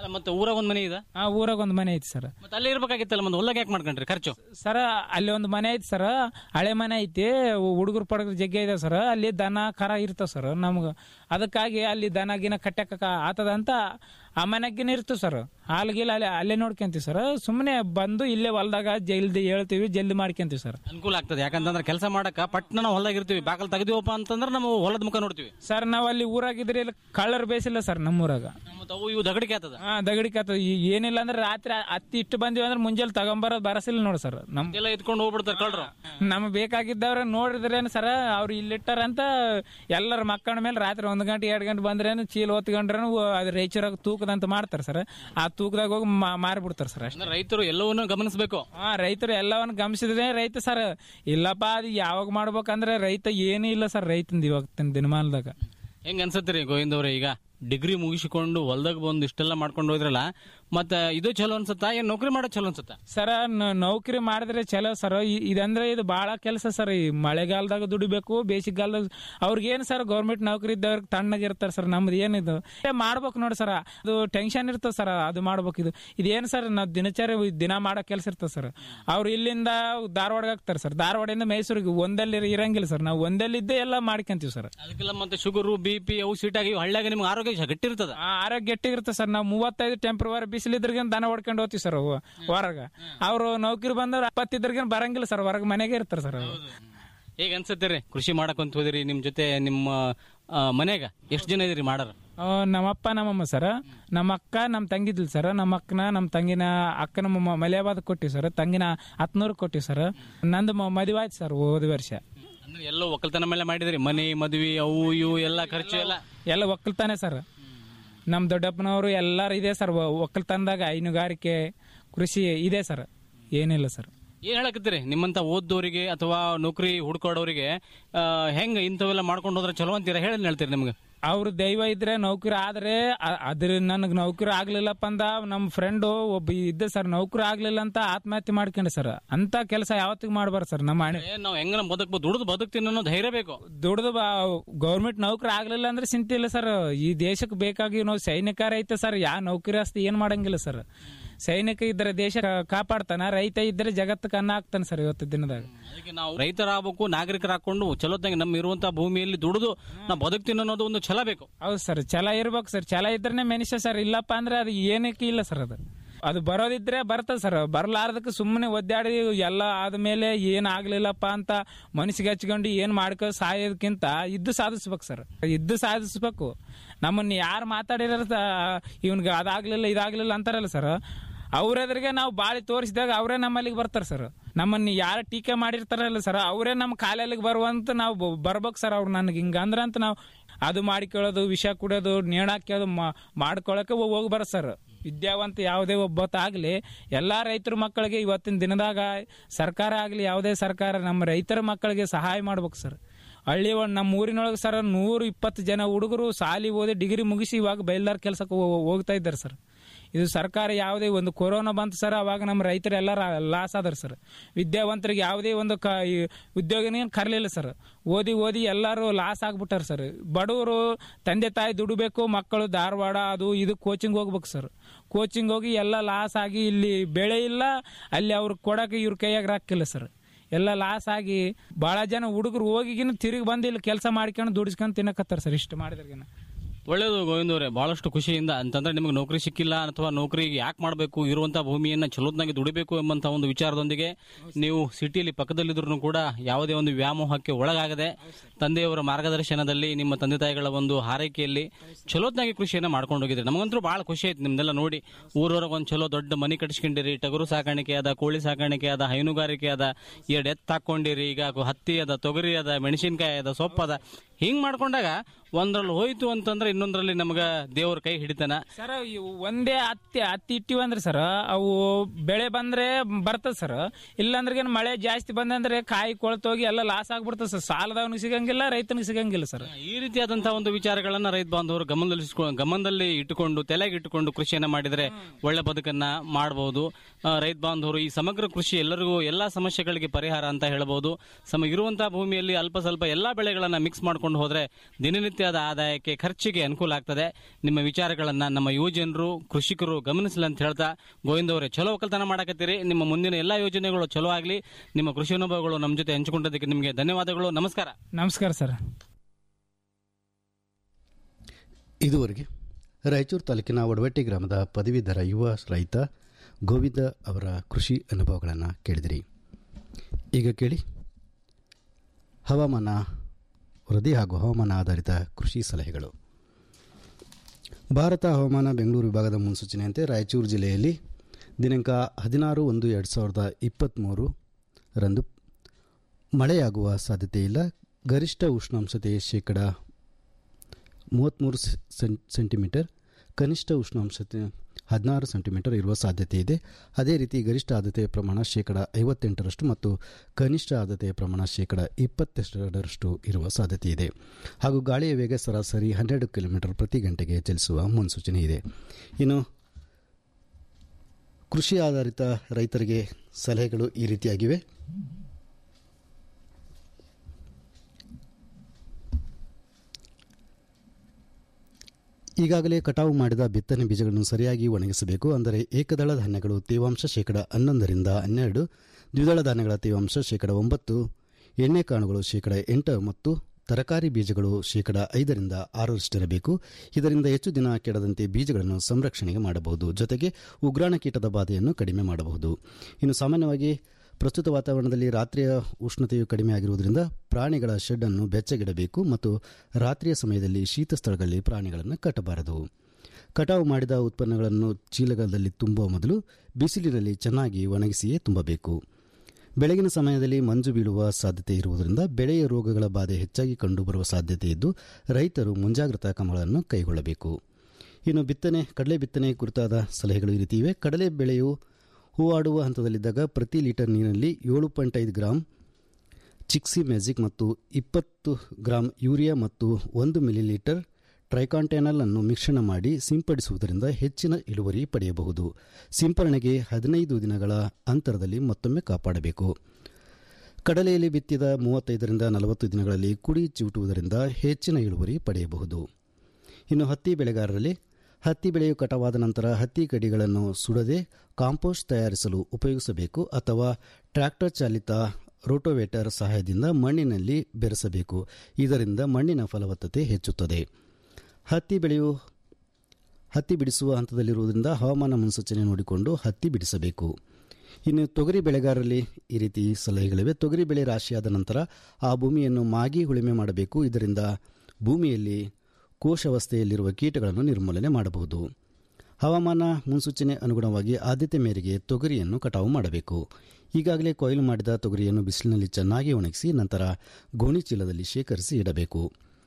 ಅಲ್ಲ, ಮತ್ತೆ ಊರಾಗ ಒಂದ್ ಮನೆ ಇದೆ ಆ ಊರಾಗ ಒಂದು ಮನೆ ಐತಿ ಸರ್ ಮತ್ತೆ ಅಲ್ಲೇ ಇರ್ಬೇಕಾಗಿತ್ತಲ್ಲ ಮತ್ತೆ ಹೊಲ್ದಾಗ ಯಾಕೆ ಮಾಡ್ಕೊಂಡ್ರಿ ಖರ್ಚು ಸರ ಅಲ್ಲಿ ಒಂದು ಮನೆ ಐತಿ ಸರ್ ಹಳೆ ಮನೆ ಐತಿ ಹುಡುಗರು ಪಡಗರ ಜಗ್ಗ ಇದೆ ಸರ್ ಅಲ್ಲಿ ದನ ಕರ ಇರ್ತಾವ ಸರ್ ನಮ್ಗೆ ಅದಕ್ಕಾಗಿ ಅಲ್ಲಿ ದನ ಗಿನ ಕಟ್ಟಕ್ಕ ಆತದ ಅಂತ ಆ ಮನೆಗಿನ ಇರ್ತೀವಿ ಸರ್ ಹಾಲ್ಗಿಲ್ ಅಲ್ಲೇ ಅಲ್ಲೇ ನೋಡ್ಕೊಂತೀವಿ ಸರ್ ಸುಮ್ಮನೆ ಬಂದು ಇಲ್ಲೇ ಹೊಲ್ದಾಗ ಜಲ್ದಿ ಹೇಳ್ತೀವಿ ಜಲ್ದಿ ಮಾಡ್ಕೊಂತೀವಿ ಸರ್ ಅನುಕೂಲ ಆಗ್ತದೆ ಯಾಕಂತಂದ್ರೆ ಕೆಲಸ ಮಾಡಕ ಪಟ್ನ ನಾವು ಹೊಲ್ದಾಗ ಇರ್ತೀವಿ ಬಾಕಲ್ ತೆಗೆದಿವಪ್ಪ ಅಂತಂದ್ರೆ ನಾವು ಹೊಲದ ಮುಖ ನೋಡ್ತೀವಿ ಸರ್ ನಾವು ಅಲ್ಲಿ ಊರಾಗಿದ್ರೆ ಇಲ್ಲಿ ಕಳ್ಳರ್ ಬೇಸಿಲ್ಲ ಸರ್ ನಮ್ಮೂರಾಗ ಮತ್ತೆ ಅವು ಇವು ದಗಡಿಕೆ ಆಗ್ತದ ಹಾ ದಗಡಿಕೆ ಆತದ ಈ- ಏನಿಲ್ಲ ಅಂದ್ರೆ ರಾತ್ರಿ ಹತ್ತಿ ಇಟ್ಟು ಬಂದಿವಿ ಅಂದ್ರೆ ಮುಂಜಾನೆ ತಗೊಂಬರೋದು ಬರಸಿಲ್ಲ ನೋಡಿ ಸರ್ ನಮ್ ಎಲ್ಲ ಎತ್ಕೊಂಡು ಹೋಗ್ಬಿಡ್ತಾರೆ ಕಳ್ರು ನಮ್ಗೆ ಬೇಕಾಗಿದ್ದವ್ರ ನೋಡಿದ್ರೇನು ಸರ ಅವ್ರು ಇಲ್ಲಿಟ್ಟಾರಂತ ಎಲ್ಲರ ಮಕ್ಕಳ ಮೇಲೆ ರಾತ್ರಿ ಒಂದ್ ಗಂಟೆ ಎರಡ್ ಗಂಟೆ ಬಂದ್ರೇನು ಚೀಲ ಹೊತ್ಕೊಂಡ್ರೇನು ಅದು ರೈಚೂರಾಗ ತೂಕದಂತ ಮಾಡ್ತಾರೆ ಸರ್ ಆ ತೂಕದಾಗ ಹೋಗಿ ಮಾ- ಮಾರಿಬಿಡ್ತಾರೆ ಸರ್ ಅಷ್ಟೇ ಅಂದ್ರೆ ರೈತರು ಎಲ್ಲವನ್ನೂ ಗಮನಿಸಬೇಕು ಹಾ ರೈತರು ಎಲ್ಲವನ್ನ ಗಮನಿಸಿದ್ರೆ ರೈತ ಸರ್ ಇಲ್ಲಪ್ಪ ಅದು ಯಾವಾಗ ಮಾಡ್ಬೇಕಂದ್ರೆ ರೈತ ಏನೂ ಇಲ್ಲ ಸರ್ ರೈತಂದು ಇವಾಗ ದಿನಮಾನದಾಗ ಹೆಂಗ್ ಅನ್ಸತ್ರಿ ಗೋವಿಂದ್ ಅವ್ರೆ ಈಗ ಡಿಗ್ರಿ ಮುಗಿಸಿಕೊಂಡು ಹೊಲ್ದಾಗ ಬಂದು ಇಷ್ಟೆಲ್ಲ ಮಾಡ್ಕೊಂಡು ಹೋದ್ರಲ್ಲ ಮತ್ತೆ ಇದು ಚಲೋ ಅನ್ಸತ್ತಾ ಏನ್ ನೌಕರಿ ಮಾಡೋದು ಚಲೋ ಅನ್ಸತ್ತಾ ಸರ ನ- ನೌಕರಿ ಮಾಡಿದ್ರೆ ಚಲೋ ಸರ್ ಇ- ಇದಂದ್ರೆ ಇದು ಬಹಳ ಕೆಲಸ ಸರ್ ಈ ಮಳೆಗಾಲದಾಗ ದುಡಿಬೇಕು ಬೇಸಿಗೆಗಾಲದಾಗ ಅವ್ರಿಗೇನು ಸರ್ ಗೌರ್ಮೆಂಟ್ ನೌಕರಿ ಇದ್ದವ್ರಿಗೆ ತಣ್ಣಗಿರ್ತಾರೆ ಸರ್ ನಮ್ದು ಏನಿದು ಏ, ಮಾಡ್ಬೇಕು ನೋಡಿ ಸರ್ ಅದು ಟೆನ್ಷನ್ ಇರ್ತದೆ ಸರ್ ಅದು ಮಾಡ್ಬೇಕು ಇದು ಇದೇನು ಸರ್ ನಾವು ದಿನಚರಿ ದಿನ ಮಾಡೋ ಕೆಲಸ ಇರ್ತದೆ ಸರ್ ಅವ್ರು ಇಲ್ಲಿಂದ ಧಾರವಾಡಗೆ ಹಾಕ್ತಾರೆ ಸರ್ ಧಾರವಾಡದಿಂದ ಮೈಸೂರಿಗೆ ಒಂದಲ್ಲಿ ಇರಂಗಿಲ್ಲ ಸರ್ ನಾವು ಒಂದಲ್ಲಿದ್ದೇ ಎಲ್ಲ ಮಾಡ್ಕೊಂತೀವಿ ಸರ್ ಅದಕ್ಕೆಲ್ಲ ಮತ್ತೆ ಶುಗರು ಬಿ ಪಿ ಅವು ಸೀಟ್ ಆಗಿ ಹಳ್ಳ್ಯಾಗ ನಿಮ್ಗೆ ಆರೋಗ್ಯ ಗಟ್ಟಿರ್ತದ ಆ ಆರೋಗ್ಯ ಗಟ್ಟಿಗಿರುತ್ತೆ ಸರ್ ನಾವು ಮೂವತ್ತೈದು ಟೆಂಪ್ರವರಿ ಬಿಸಿಲಿದ್ರಿಗೆ ದನ ಹೊಡ್ಕೊಂಡು ಹೋಗ್ತೀವಿ ಸರ್ ಹೊರಗ ಅವರು ನೌಕರಿ ಬಂದವ್ರು ಅಪ್ಪತ್ತಿದ್ರಿಗೆ ಬರಂಗಿಲ್ಲ ಸರ್ ಹೊರಗೆ ಮನೆಗೆ ಇರ್ತಾರೆ ಸರ್ ಅವ್ರು ಹೇಗ ಅನ್ಸತ್ತೀರಿ ಕೃಷಿ ಮಾಡಕ್ಕಂತ ಹೋದಿರಿ ನಿಮ್ ಜೊತೆ ನಿಮ್ಮ ಆ, ಮನ್ಯಾಗ ಎಷ್ಟು ಜನ ಇದೀರಿ ಮಾಡಾರ ಆ, ನಮ್ಮಪ್ಪ ನಮ್ಮಮ್ಮ ಸರ್ ನಮ್ಮ ಅಕ್ಕ ನಮ್ಮ ತಂಗಿದ್ಲು ಸರ್ ನಮ್ಮ ಅಕ್ಕನ ನಮ್ಮ ತಂಗಿನ ಅಕ್ಕನ ಮ- ಮಲೆಯಾಬಾದ್ ಕೊಟ್ಟಿವಿ ಸರ್ ತಂಗಿನ ಹತ್ನೂರು ಕೊಟ್ಟಿವಿ ಸರ್ ನಂದು ಮ- ಮದುವೆ ಆಯ್ತು ಸರ್ ಹೋದ ವರ್ಷ ಅಂದ್ರೆ ಎಲ್ಲೋ ಒಕ್ಕಲ್ತನ ಮೇಲೆ ಮಾಡಿದಿರಿ ಮನೆ ಮದ್ವಿ ಅವು ಇವು ಎಲ್ಲ ಖರ್ಚು ಎಲ್ಲ ಎಲ್ಲ ಒಕ್ಕಲ್ತಾನೆ ಸರ್ ನಮ್ಮ ದೊಡ್ಡಪ್ಪನವರು ಎಲ್ಲರೂ ಇದೆ ಸರ್ ಒ- ಒಕ್ಕಲ್ತನದಾಗ ಹೈನುಗಾರಿಕೆ ಕೃಷಿ ಇದೆ ಸರ್ ಏನಿಲ್ಲ ಸರ್ ಏನ್ ಹೇಳಕತ್ತೀರಿ ನಿಮ್ಮಂತ ಓದ್ದವರಿಗೆ ಅಥವಾ ನೌಕರಿ ಹುಡ್ಕೋಡವರಿಗೆ ಆ, ಹೆಂಗ್ ಇಂಥವೆಲ್ಲ ಮಾಡ್ಕೊಂಡು ಹೋದ್ರೆ ಚಲೋ ಅಂತೀರಾ ಹೇಳಿ ಹೇಳ್ತೀರಿ ನಿಮ್ಗೆ ಅವ್ರ ದೈವ ಇದ್ರೆ ನೌಕರಿ ಆದ್ರೆ ಅ- ಅದ್ರ ನನಗೆ ನೌಕರಿ ಆಗ್ಲಿಲ್ಲಪ್ಪ ಅಂದ ನಮ್ಮ ಫ್ರೆಂಡು ಒಬ್ಬ ಇದ್ದ ಸರ್ ನೌಕರಿ ಆಗ್ಲಿಲ್ಲ ಅಂತ ಆತ್ಮಹತ್ಯೆ ಮಾಡ್ಕೊಂಡೆ ಸರ್ ಅಂತ ಕೆಲಸ ಯಾವತ್ತಿಗೆ ಮಾಡ್ಬಾರ್ದು ಸರ್ ನಮ್ಮ ಹಣೆ ಏ, ನಾವ್ ಹೆಂಗ ಬದುಕ್ ದುಡಿದು ಬದುಕ್ತೀನಿ ಅನ್ನೋ ಧೈರ್ಯ ಬೇಕು ದುಡ್ದು ಗೌರ್ಮೆಂಟ್ ನೌಕರಿ ಆಗ್ಲಿಲ್ಲ ಅಂದ್ರೆ ಚಿಂತಿಲ್ಲ ಸರ್ ಈ ದೇಶಕ್ಕೆ ಬೇಕಾಗಿ ನಾವು ಸೈನಿಕರ ಐತೆ ಸರ್ ಯಾ ನೌಕರಿ ಅಸ್ತಿ ಏನ್ ಮಾಡಂಗಿಲ್ಲ ಸರ್ ಸೈನಿಕ ಇದ್ರೆ ದೇಶ ಕಾಪಾಡ್ತಾನ ರೈತ ಇದ್ರೆ ಜಗತ್ತಕ್ಕೆ ಅನ್ನ ಹಾಕ್ತಾನೆ ಸರ್ ಇವತ್ತು ದಿನದಾಗ ಅದಕ್ಕೆ ನಾವು ರೈತರಾಗಬೇಕು ನಾಗರಿಕರಾಕೊಂಡು ಚಲೋತ್ನಾಗ ನಮ್ಮ ಇರುವಂತಹ ಭೂಮಿಯಲ್ಲಿ ದುಡಿದು ನಾವು ಬದುಕ್ತೀನಿ ಅನ್ನೋದು ಒಂದು ಛಲ ಬೇಕು ಹೌದು ಸರ್ ಛಲ ಇರ್ಬೇಕು ಸರ್ ಛಲ ಇದ್ರೆ ಮನುಷ್ಯ ಸರ್ ಇಲ್ಲಪ್ಪ ಅಂದ್ರೆ ಅದು ಏನಕ್ಕೆ ಇಲ್ಲ ಸರ್ ಅದು ಅದು ಬರೋದಿದ್ರೆ ಬರ್ತದೆ ಸರ್ ಬರಲಾರ್ದಕ್ಕೆ ಸುಮ್ಮನೆ ಒದ್ದಾಡಿ ಎಲ್ಲ ಆದ್ಮೇಲೆ ಏನ್ ಆಗ್ಲಿಲ್ಲಪ್ಪ ಅಂತ ಮನಸ್ಸಿಗೆ ಹಚ್ಕೊಂಡು ಏನ್ ಮಾಡ್ಕೊ ಸಾಯೋದಕ್ಕಿಂತ ಇದ್ದು ಸಾಧಿಸ್ಬೇಕು ಸರ್ ಇದ್ದು ಸಾಧಿಸ್ಬೇಕು ನಮ್ಮನ್ನ ಯಾರು ಮಾತಾಡಿರೋ ಇವನ್ಗೆ ಅದಾಗ್ಲಿಲ್ಲ ಇದಾಗ್ಲಿಲ್ಲ ಅಂತಾರಲ್ಲ ಸರ್ ಅವ್ರೆದ್ರಿಗೆ ನಾವು ಬಾಳಿ ತೋರಿಸಿದಾಗ ಅವರೇ ನಮ್ಮಲ್ಲಿಗೆ ಬರ್ತಾರೆ ಸರ್ ನಮ್ಮನ್ನ ಯಾರು ಟೀಕೆ ಮಾಡಿರ್ತಾರಲ್ಲ ಸರ್ ಅವರೇ ನಮ್ಮ ಕಾಲಲ್ಲಿಗೆ ಬರುವಂತ ನಾವು ಬ- ಬರ್ಬೇಕು ಸರ್ ಅವ್ರು ನನಗೆ ಹಿಂಗ ಅಂತ ನಾವು ಅದು ಮಾಡಿಕೊಳ್ಳೋದು ವಿಷ ಕುಡಿಯೋದು ನೇಣು ಹಾಕ್ಯೋದು ಮಾ- ಮಾಡ್ಕೊಳಕ್ಕೆ ಹೋಗಿ ಬರ ಸರ್ ವಿದ್ಯಾವಂತ ಯಾವುದೇ ಒಬ್ಬತ್ತ ಆಗಲಿ ಎಲ್ಲ ರೈತರ ಮಕ್ಕಳಿಗೆ ಇವತ್ತಿನ ದಿನದಾಗ ಸರ್ಕಾರ ಆಗಲಿ ಯಾವುದೇ ಸರ್ಕಾರ ನಮ್ಮ ರೈತರ ಮಕ್ಕಳಿಗೆ ಸಹಾಯ ಮಾಡ್ಬೇಕು ಸರ್ ಹಳ್ಳಿ ಒಳಗ್ ನಮ್ಮ ಊರಿನೊಳಗೆ ಸರ್ ನೂರು ಇಪ್ಪತ್ತು ಜನ ಹುಡುಗರು ಸಾಲಿ ಓದಿ ಡಿಗ್ರಿ ಮುಗಿಸಿ ಇವಾಗ ಬಯಲ್ದಾರ ಕೆಲಸಕ್ಕೆ ಹೋಗ್ತಾ ಇದ್ದಾರೆ ಸರ್ ಇದು ಸರ್ಕಾರ ಯಾವುದೇ ಒಂದು ಕೊರೋನಾ ಬಂತು ಸರ್ ಅವಾಗ ನಮ್ಮ ರೈತರೆಲ್ಲ ಲಾಸ್ ಆದ್ರ ಸರ್ ವಿದ್ಯಾವಂತರಿಗೆ ಯಾವುದೇ ಒಂದು ಕ ಈ ಉದ್ಯೋಗನೇ ಕರಲಿಲ್ಲ ಸರ್ ಓದಿ ಓದಿ ಎಲ್ಲರೂ ಲಾಸ್ ಆಗ್ಬಿಟ್ಟಾರ ಸರ್ ಬಡವರು ತಂದೆ ತಾಯಿ ದುಡಿಬೇಕು ಮಕ್ಕಳು ಧಾರವಾಡ ಅದು ಇದು ಕೋಚಿಂಗ್ ಹೋಗ್ಬೇಕು ಸರ್ ಕೋಚಿಂಗ್ ಹೋಗಿ ಎಲ್ಲ ಲಾಸ್ ಆಗಿ ಇಲ್ಲಿ ಬೆಳೆ ಇಲ್ಲ ಅಲ್ಲಿ ಅವ್ರು ಕೊಡಕ್ಕೆ ಇವ್ರ ಕೈಯಾಗ ರಾಕಿಲ್ಲ ಸರ್ ಎಲ್ಲ ಲಾಸ್ ಆಗಿ ಬಹಳ ಜನ ಹುಡುಗರು ಹೋಗಿಗಿನ ತಿರುಗಿ ಬಂದು ಇಲ್ಲಿ ಕೆಲಸ ಮಾಡ್ಕೊಂಡು ದುಡಿಸ್ಕೊಂಡು ತಿನ್ನಕತ್ತಾರ ಸರ್ ಇಷ್ಟು ಮಾಡಿದ್ರಿಗಿನ ಒಳ್ಳೇದು ಗೋವಿಂದ ಅವರೇ ಬಹಳಷ್ಟು ಖುಷಿಯಿಂದ ಅಂತಂದ್ರೆ ನಿಮಗೆ ನೌಕರಿ ಸಿಕ್ಕಿಲ್ಲ ಅಥವಾ ನೌಕರಿ ಯಾಕೆ ಮಾಡಬೇಕು ಇರುವಂತಹ ಭೂಮಿಯನ್ನ ಚಲೋತ್ನಾಗಿ ದುಡಿಬೇಕು ಎಂಬಂತ ಒಂದು ವಿಚಾರದೊಂದಿಗೆ ನೀವು ಸಿಟಿಯಲ್ಲಿ ಪಕ್ಕದಲ್ಲಿದ್ರು ಕೂಡ ಯಾವುದೇ ಒಂದು ವ್ಯಾಮೋಹಕ್ಕೆ ಒಳಗಾಗದೆ ತಂದೆಯವರ ಮಾರ್ಗದರ್ಶನದಲ್ಲಿ ನಿಮ್ಮ ತಂದೆ ತಾಯಿಗಳ ಒಂದು ಹಾರೈಕೆಯಲ್ಲಿ ಚಲೋತ್ನಾಗಿ ಕೃಷಿಯನ್ನ ಮಾಡ್ಕೊಂಡು ಹೋಗಿದ್ರಿ ನಮಗಂತೂ ಬಹಳ ಖುಷಿ ಆಯ್ತು ನಿಮ್ದೆಲ್ಲ ನೋಡಿ ಊರವರೆಗೆ ಒಂದು ಚಲೋ ದೊಡ್ಡ ಮನೆ ಕಟ್ಸ್ಕೊಂಡಿರಿ ಟಗರು ಸಾಕಾಣಿಕೆ ಅದ ಕೋಳಿ ಸಾಕಾಣಿಕೆ ಅದ ಹೈನುಗಾರಿಕೆ ಅದ ಎರಡು ಎತ್ತು ಹಾಕೊಂಡಿರಿ ಈಗ ಹತ್ತಿ ಅದ ತೊಗರಿ ಅದ ಮೆಣಸಿನಕಾಯಿ ಅದ ಸೊಪ್ಪದ ಹಿಂಗ್ ಮಾಡ್ಕೊಂಡಾಗ ಒಂದ್ರಲ್ಲಿ ಹೋಯ್ತು ಅಂತಂದ್ರೆ ಇನ್ನೊಂದ್ರಲ್ಲಿ ನಮಗ ದೇವ್ರ ಕೈ ಹಿಡಿತಾನ ಸರ್ ಇವು ಒಂದೇ ಹತ್ತಿ ಹತ್ತಿ ಇಟ್ಟಿವಿ ಅಂದ್ರೆ ಸರ್ ಅವು ಬೆಳೆ ಬಂದ್ರೆ ಬರ್ತದೆ ಸರ್ ಇಲ್ಲಾಂದ್ರೆ ಮಳೆ ಜಾಸ್ತಿ ಬಂದಂದ್ರೆ ಕಾಯಿ ಕೊಳ್ತೋಗಿ ಎಲ್ಲ ಲಾಸ್ ಆಗ್ಬಿಡ್ತದೆ ಸರ್ ಸಾಲದವನಿಗೆ ಸಿಗಂಗಿಲ್ಲ ರೈತನಿಗೆ ಸಿಗಂಗಿಲ್ಲ ಸರ್ ಈ ರೀತಿಯಾದಂತಹ ಒಂದು ವಿಚಾರಗಳನ್ನ ರೈತ ಬಾಂಧವರು ಗಮನದಲ್ಲಿ ಗಮನದಲ್ಲಿ ಇಟ್ಟುಕೊಂಡು ತಲೆಗೆ ಇಟ್ಟುಕೊಂಡು ಕೃಷಿಯನ್ನ ಮಾಡಿದ್ರೆ ಒಳ್ಳೆ ಬದುಕನ್ನ ಮಾಡಬಹುದು ರೈತ ಬಾಂಧವರು ಈ ಸಮಗ್ರ ಕೃಷಿ ಎಲ್ಲರಿಗೂ ಎಲ್ಲಾ ಸಮಸ್ಯೆಗಳಿಗೆ ಪರಿಹಾರ ಅಂತ ಹೇಳಬಹುದು ಸಮ ಇರುವಂತಹ ಭೂಮಿಯಲ್ಲಿ ಅಲ್ಪ ಸ್ವಲ್ಪ ಎಲ್ಲಾ ಬೆಳೆಗಳನ್ನ ಮಿಕ್ಸ್ ಮಾಡ್ಕೊಂಡು ಮಾಡಿಕೊಂಡು ಹೋದ್ರೆ ದಿನನಿತ್ಯದ ಆದಾಯಕ್ಕೆ ಖರ್ಚಿಗೆ ಅನುಕೂಲ ಆಗ್ತದೆ ನಿಮ್ಮ ವಿಚಾರಗಳನ್ನ ನಮ್ಮ ಯುವ ಜನರು ಕೃಷಿಕರು ಗಮನಿಸಲಿ ಅಂತ ಹೇಳ್ತಾ ಗೋವಿಂದ ಅವರೇ ಚಲೋ ಒಕ್ಕಲ್ತನ ಮಾಡಕತ್ತೀರಿ ನಿಮ್ಮ ಮುಂದಿನ ಎಲ್ಲಾ ಯೋಜನೆಗಳು ಚಲೋ ಆಗಲಿ ನಿಮ್ಮ ಕೃಷಿ ಅನುಭವಗಳು ನಮ್ಮ ಜೊತೆ ಹಂಚಿಕೊಂಡದಕ್ಕೆ ನಿಮಗೆ ಧನ್ಯವಾದಗಳು ನಮಸ್ಕಾರ ನಮಸ್ಕಾರ ಸರ್ ಇದುವರೆಗೆ ರಾಯಚೂರು ತಾಲೂಕಿನ ಒಡವಟ್ಟಿ ಗ್ರಾಮದ ಪದವೀಧರ ಯುವ ರೈತ ಗೋವಿಂದ ಅವರ ಕೃಷಿ ಅನುಭವಗಳನ್ನು ಕೇಳಿದಿರಿ ಈಗ ಕೇಳಿ ಹವಾಮಾನ ವರದಿ ಹಾಗೂ ಹವಾಮಾನ ಆಧಾರಿತ ಕೃಷಿ ಸಲಹೆಗಳು ಭಾರತ ಹವಾಮಾನ ಬೆಂಗಳೂರು ವಿಭಾಗದ ಮುನ್ಸೂಚನೆಯಂತೆ ರಾಯಚೂರು ಜಿಲ್ಲೆಯಲ್ಲಿ ದಿನಾಂಕ ಹದಿನಾರು ಒಂದು ಎರಡು ಸಾವಿರದ ಇಪ್ಪತ್ತ್ಮೂರು ರಂದು ಮಳೆಯಾಗುವ ಸಾಧ್ಯತೆ ಇಲ್ಲ ಗರಿಷ್ಠ ಉಷ್ಣಾಂಶತೆ ಶೇಕಡ ಮೂವತ್ತ್ಮೂರು ಸೆಂ ಸೆಂಟಿಮೀಟರ್ ಕನಿಷ್ಠ ಉಷ್ಣಾಂಶತೆ ಹದಿನಾರು ಸೆಂಟಿಮೀಟರ್ ಇರುವ ಸಾಧ್ಯತೆ ಇದೆ ಅದೇ ರೀತಿ ಗರಿಷ್ಠ ಆದ್ಯತೆಯ ಪ್ರಮಾಣ ಶೇಕಡ ಐವತ್ತೆಂಟರಷ್ಟು ಮತ್ತು ಕನಿಷ್ಠ ಆದ್ಯತೆಯ ಪ್ರಮಾಣ ಶೇಕಡ ಇಪ್ಪತ್ತೆರಡರಷ್ಟು ಇರುವ ಸಾಧ್ಯತೆ ಇದೆ ಹಾಗೂ ಗಾಳಿಯ ವೇಗ ಸರಾಸರಿ ಹನ್ನೆರಡು ಕಿಲೋಮೀಟರ್ ಪ್ರತಿ ಗಂಟೆಗೆ ಚಲಿಸುವ ಮುನ್ಸೂಚನೆ ಇದೆ ಇನ್ನು ಕೃಷಿ ಆಧಾರಿತ ರೈತರಿಗೆ ಸಲಹೆಗಳು ಈ ರೀತಿಯಾಗಿವೆ ಈಗಾಗಲೇ ಕಟಾವು ಮಾಡಿದ ಬಿತ್ತನೆ ಬೀಜಗಳನ್ನು ಸರಿಯಾಗಿ ಒಣಗಿಸಬೇಕು ಅಂದರೆ ಏಕದಳ ಧಾನ್ಯಗಳು ತೇವಾಂಶ ಶೇಕಡ ಹನ್ನೊಂದರಿಂದ ಹನ್ನೆರಡು ದ್ವಿದಳ ಧಾನ್ಯಗಳ ತೇವಾಂಶ ಶೇಕಡ ಒಂಬತ್ತು ಎಣ್ಣೆಕಾಳುಗಳು ಶೇಕಡ ಎಂಟು ಮತ್ತು ತರಕಾರಿ ಬೀಜಗಳು ಶೇಕಡ ಐದರಿಂದ ಆರರಷ್ಟಿರಬೇಕು ಇದರಿಂದ ಹೆಚ್ಚು ದಿನ ಕೆಡದಂತೆ ಬೀಜಗಳನ್ನು ಸಂರಕ್ಷಣೆಗೆ ಮಾಡಬಹುದು ಜೊತೆಗೆ ಉಗ್ರಾಣ ಕೀಟದ ಬಾಧೆಯನ್ನು ಕಡಿಮೆ ಮಾಡಬಹುದು ಇನ್ನು ಸಾಮಾನ್ಯವಾಗಿ ಪ್ರಸ್ತುತ ವಾತಾವರಣದಲ್ಲಿ ರಾತ್ರಿಯ ಉಷ್ಣತೆಯು ಕಡಿಮೆ ಆಗಿರುವುದರಿಂದ ಪ್ರಾಣಿಗಳ ಶೆಡ್ ಅನ್ನು ಬೆಚ್ಚಗಿಡಬೇಕು ಮತ್ತು ರಾತ್ರಿಯ ಸಮಯದಲ್ಲಿ ಶೀತ ಸ್ಥಳಗಳಲ್ಲಿ ಪ್ರಾಣಿಗಳನ್ನು ಕಟ್ಟಬಾರದು ಕಟಾವು ಮಾಡಿದ ಉತ್ಪನ್ನಗಳನ್ನು ಚೀಲಗಳಲ್ಲಿ ತುಂಬುವ ಮೊದಲು ಬಿಸಿಲಿನಲ್ಲಿ ಚೆನ್ನಾಗಿ ಒಣಗಿಸಿಯೇ ತುಂಬಬೇಕು ಬೆಳಗಿನ ಸಮಯದಲ್ಲಿ ಮಂಜು ಬೀಳುವ ಸಾಧ್ಯತೆ ಇರುವುದರಿಂದ ಬೆಳೆಯ ರೋಗಗಳ ಬಾಧೆ ಹೆಚ್ಚಾಗಿ ಕಂಡುಬರುವ ಸಾಧ್ಯತೆ ಇದ್ದು ರೈತರು ಮುಂಜಾಗ್ರತಾ ಕ್ರಮಗಳನ್ನು ಕೈಗೊಳ್ಳಬೇಕು ಇನ್ನು ಬಿತ್ತನೆ ಕಡಲೆ ಬಿತ್ತನೆ ಕುರಿತಾದ ಸಲಹೆಗಳು ಈ ರೀತಿ ಇವೆ ಕಡಲೆ ಬೆಳೆಯು ಹೂವಾಡುವ ಹಂತದಲ್ಲಿದ್ದಾಗ ಪ್ರತಿ ಲೀಟರ್ ನೀರಿನಲ್ಲಿ ಏಳು ಪಾಯಿಂಟ್ ಐದು ಗ್ರಾಂ ಚಿಕ್ಸಿ ಮ್ಯಾಜಿಕ್ ಮತ್ತು ಇಪ್ಪತ್ತು ಗ್ರಾಂ ಯೂರಿಯಾ ಮತ್ತು ಒಂದು ಮಿಲಿಲೀಟರ್ ಟ್ರೈಕಾಂಟೆನಲ್ ಅನ್ನು ಮಿಶ್ರಣ ಮಾಡಿ ಸಿಂಪಡಿಸುವುದರಿಂದ ಹೆಚ್ಚಿನ ಇಳುವರಿ ಪಡೆಯಬಹುದು ಸಿಂಪರಣೆಗೆ ಹದಿನೈದು ದಿನಗಳ ಅಂತರದಲ್ಲಿ ಮತ್ತೊಮ್ಮೆ ಕಾಪಾಡಬೇಕು ಕಡಲೆಯಲ್ಲಿ ಬಿತ್ತಿದ ಮೂವತ್ತೈದರಿಂದ ನಲವತ್ತು ದಿನಗಳಲ್ಲಿ ಕುಡಿ ಚಿವುಟುವುದರಿಂದ ಹೆಚ್ಚಿನ ಇಳುವರಿ ಪಡೆಯಬಹುದು ಇನ್ನು ಹತ್ತಿ ಬೆಳೆಗಾರರಲ್ಲಿ ಹತ್ತಿ ಬೆಳೆಯು ಕಟಾವಾದ ನಂತರ ಹತ್ತಿ ಕಡಿಗಳನ್ನು ಸುಡದೆ ಕಾಂಪೋಸ್ಟ್ ತಯಾರಿಸಲು ಉಪಯೋಗಿಸಬೇಕು ಅಥವಾ ಟ್ರ್ಯಾಕ್ಟರ್ ಚಾಲಿತ ರೋಟೋವೇಟರ್ ಸಹಾಯದಿಂದ ಮಣ್ಣಿನಲ್ಲಿ ಬೆರೆಸಬೇಕು ಇದರಿಂದ ಮಣ್ಣಿನ ಫಲವತ್ತತೆ ಹೆಚ್ಚುತ್ತದೆ ಹತ್ತಿ ಬೆಳೆಯು ಹತ್ತಿ ಬಿಡಿಸುವ ಹಂತದಲ್ಲಿರುವುದರಿಂದ ಹವಾಮಾನ ಮುನ್ಸೂಚನೆ ನೋಡಿಕೊಂಡು ಹತ್ತಿ ಬಿಡಿಸಬೇಕು ಇನ್ನು ತೊಗರಿ ಬೆಳೆಗಾರರಲ್ಲಿ ಈ ರೀತಿ ಸಲಹೆಗಳಿವೆ ತೊಗರಿ ಬೆಳೆ ರಾಶಿಯಾದ ನಂತರ ಆ ಭೂಮಿಯನ್ನು ಮಾಗಿ ಉಳುಮೆ ಮಾಡಬೇಕು ಇದರಿಂದ ಭೂಮಿಯಲ್ಲಿ ಕೋಶಾವಸ್ಥೆಯಲ್ಲಿರುವ ಕೀಟಗಳನ್ನು ನಿರ್ಮೂಲನೆ ಮಾಡಬಹುದು ಹವಾಮಾನ ಮುನ್ಸೂಚನೆ ಅನುಗುಣವಾಗಿ ಆದ್ಯತೆ ಮೇರೆಗೆ ತೊಗರಿಯನ್ನು ಕಟಾವು ಮಾಡಬೇಕು ಈಗಾಗಲೇ ಕೊಯ್ಲು ಮಾಡಿದ ತೊಗರಿಯನ್ನು ಬಿಸಿಲಿನಲ್ಲಿ ಚೆನ್ನಾಗಿ ಒಣಗಿಸಿ ನಂತರ ಗೋಣಿ ಚೀಲದಲ್ಲಿ ಶೇಖರಿಸಿ ಇಡಬೇಕು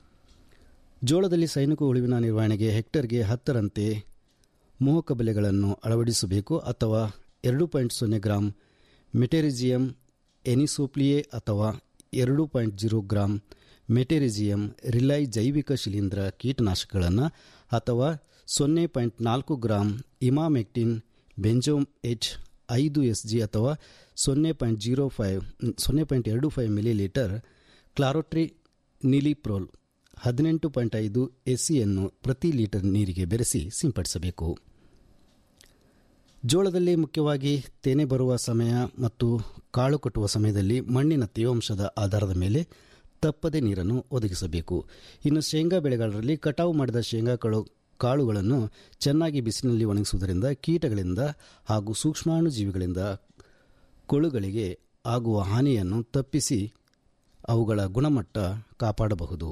ಜೋಳದಲ್ಲಿ ಸೈನಿಕ ಉಳಿವಿನ ನಿರ್ವಹಣೆಗೆ ಹೆಕ್ಟರ್ಗೆ ಹತ್ತರಂತೆ ಮೋಹಕ ಬೆಲೆಗಳನ್ನು ಅಳವಡಿಸಬೇಕು ಅಥವಾ ಎರಡು ಪಾಯಿಂಟ್ ಸೊನ್ನೆ ಗ್ರಾಂ ಮೆಟೆರಿಜಿಯಂ ಎನಿಸೋಪ್ಲಿಯೆ ಅಥವಾ ಎರಡು ಪಾಯಿಂಟ್ ಜೀರೋ ಗ್ರಾಂ ಮೆಟೆರಿಜಿಯಂ ರಿಲೈ ಜೈವಿಕ ಶಿಲೀಂಧ್ರ ಕೀಟನಾಶಕಗಳನ್ನು ಅಥವಾ ಸೊನ್ನೆ ಪಾಯಿಂಟ್ ನಾಲ್ಕು ಗ್ರಾಂ ಇಮಾಮೆಕ್ಟಿನ್ ಬೆಂಜೋಮ್ ಎಚ್ ಐದು ಎಸ್ ಜಿ ಅಥವಾ ಸೊನ್ನೆ ಪಾಯಿಂಟ್ ಜೀರೋ ಫೈವ್ ಸೊನ್ನೆ ಪಾಯಿಂಟ್ ಎರಡು five millilitre chlorantraniliprole ಹದಿನೆಂಟು ಪಾಯಿಂಟ್ ಐದು ಎಸ್ಸಿಯನ್ನು ಪ್ರತಿ ಲೀಟರ್ ನೀರಿಗೆ ಬೆರೆಸಿ ಸಿಂಪಡಿಸಬೇಕು ಜೋಳದಲ್ಲಿ ಮುಖ್ಯವಾಗಿ ತೆನೆ ಬರುವ ಸಮಯ ಮತ್ತು ಕಾಳು ಕಟ್ಟುವ ಸಮಯದಲ್ಲಿ ಮಣ್ಣಿನ ತೇವಾಂಶದ ಆಧಾರದ ಮೇಲೆ ತಪ್ಪದೆ ನೀರನ್ನು ಒದಗಿಸಬೇಕು ಇನ್ನು ಶೇಂಗಾ ಬೆಳೆಗಾರರಲ್ಲಿ ಕಟಾವು ಮಾಡಿದ ಶೇಂಗಾ ಕಾಳು ಕಾಳುಗಳನ್ನು ಚೆನ್ನಾಗಿ ಬಿಸಿಲಿನಲ್ಲಿ ಒಣಗಿಸುವುದರಿಂದ ಕೀಟಗಳಿಂದ ಹಾಗೂ ಸೂಕ್ಷ್ಮಾಣುಜೀವಿಗಳಿಂದ ಕೊಳುಗಳಿಗೆ ಆಗುವ ಹಾನಿಯನ್ನು ತಪ್ಪಿಸಿ ಅವುಗಳ ಗುಣಮಟ್ಟ ಕಾಪಾಡಬಹುದು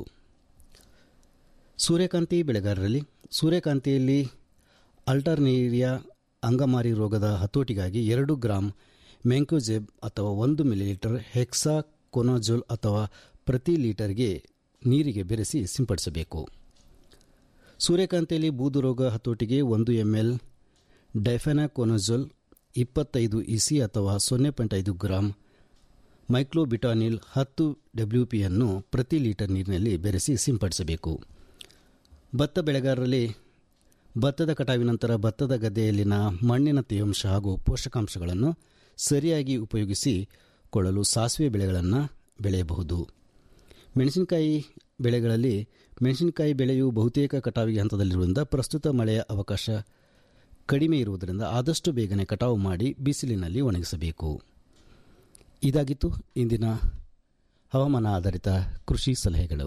ಸೂರ್ಯಕಾಂತಿ ಬೆಳೆಗಾರರಲ್ಲಿ ಸೂರ್ಯಕಾಂತಿಯಲ್ಲಿ ಅಲ್ಟರ್ನೇರಿಯಾ ಅಂಗಮಾರಿ ರೋಗದ ಹತೋಟಿಗಾಗಿ ಎರಡು ಗ್ರಾಂ ಮೆಂಕೋಜೆಬ್ ಅಥವಾ ಒಂದು ಮಿಲಿಲೀಟರ್ ಹೆಕ್ಸಾ ಕೊನೋಜೋಲ್ ಅಥವಾ ಪ್ರತಿ ಲೀಟರ್ಗೆ ನೀರಿಗೆ ಬೆರೆಸಿ ಸಿಂಪಡಿಸಬೇಕು ಸೂರ್ಯಕಾಂತಿಯಲ್ಲಿ ಬೂದು ರೋಗ ಹತೋಟಿಗೆ ಒಂದು ಎಂಎಲ್ ಡೈಫೆನಾಕೊನಜೋಲ್ ಇಪ್ಪತ್ತೈದು ಇಸಿ ಅಥವಾ ಸೊನ್ನೆ ಪಾಯಿಂಟ್ ಐದು ಗ್ರಾಂ ಮೈಕ್ಲೋಬಿಟಾನಿಲ್ ಹತ್ತು ಡಬ್ಲ್ಯೂ ಪಿಯನ್ನು ಪ್ರತಿ ಲೀಟರ್ ನೀರಿನಲ್ಲಿ ಬೆರೆಸಿ ಸಿಂಪಡಿಸಬೇಕು ಭತ್ತ ಬೆಳೆಗಾರರಲ್ಲಿ ಭತ್ತದ ಕಟಾವಿನ ನಂತರ ಭತ್ತದ ಗದ್ದೆಯಲ್ಲಿನ ಮಣ್ಣಿನ ತೇವಾಂಶ ಹಾಗೂ ಪೋಷಕಾಂಶಗಳನ್ನು ಸರಿಯಾಗಿ ಉಪಯೋಗಿಸಿ ಕೊಳ್ಳಲು ಸಾಸಿವೆ ಬೆಳೆಗಳನ್ನು ಬೆಳೆಯಬಹುದು ಮೆಣಸಿನಕಾಯಿ ಬೆಳೆಗಳಲ್ಲಿ ಮೆಣಸಿನಕಾಯಿ ಬೆಳೆಯು ಬಹುತೇಕ ಕಟಾವಿಗೆ ಹಂತದಲ್ಲಿರುವುದರಿಂದ ಪ್ರಸ್ತುತ ಮಳೆಯ ಅವಕಾಶ ಕಡಿಮೆ ಇರುವುದರಿಂದ ಆದಷ್ಟು ಬೇಗನೆ ಕಟಾವು ಮಾಡಿ ಬಿಸಿಲಿನಲ್ಲಿ ಒಣಗಿಸಬೇಕು ಇದಾಗಿತ್ತು ಇಂದಿನ ಹವಾಮಾನ ಆಧಾರಿತ ಕೃಷಿ ಸಲಹೆಗಳು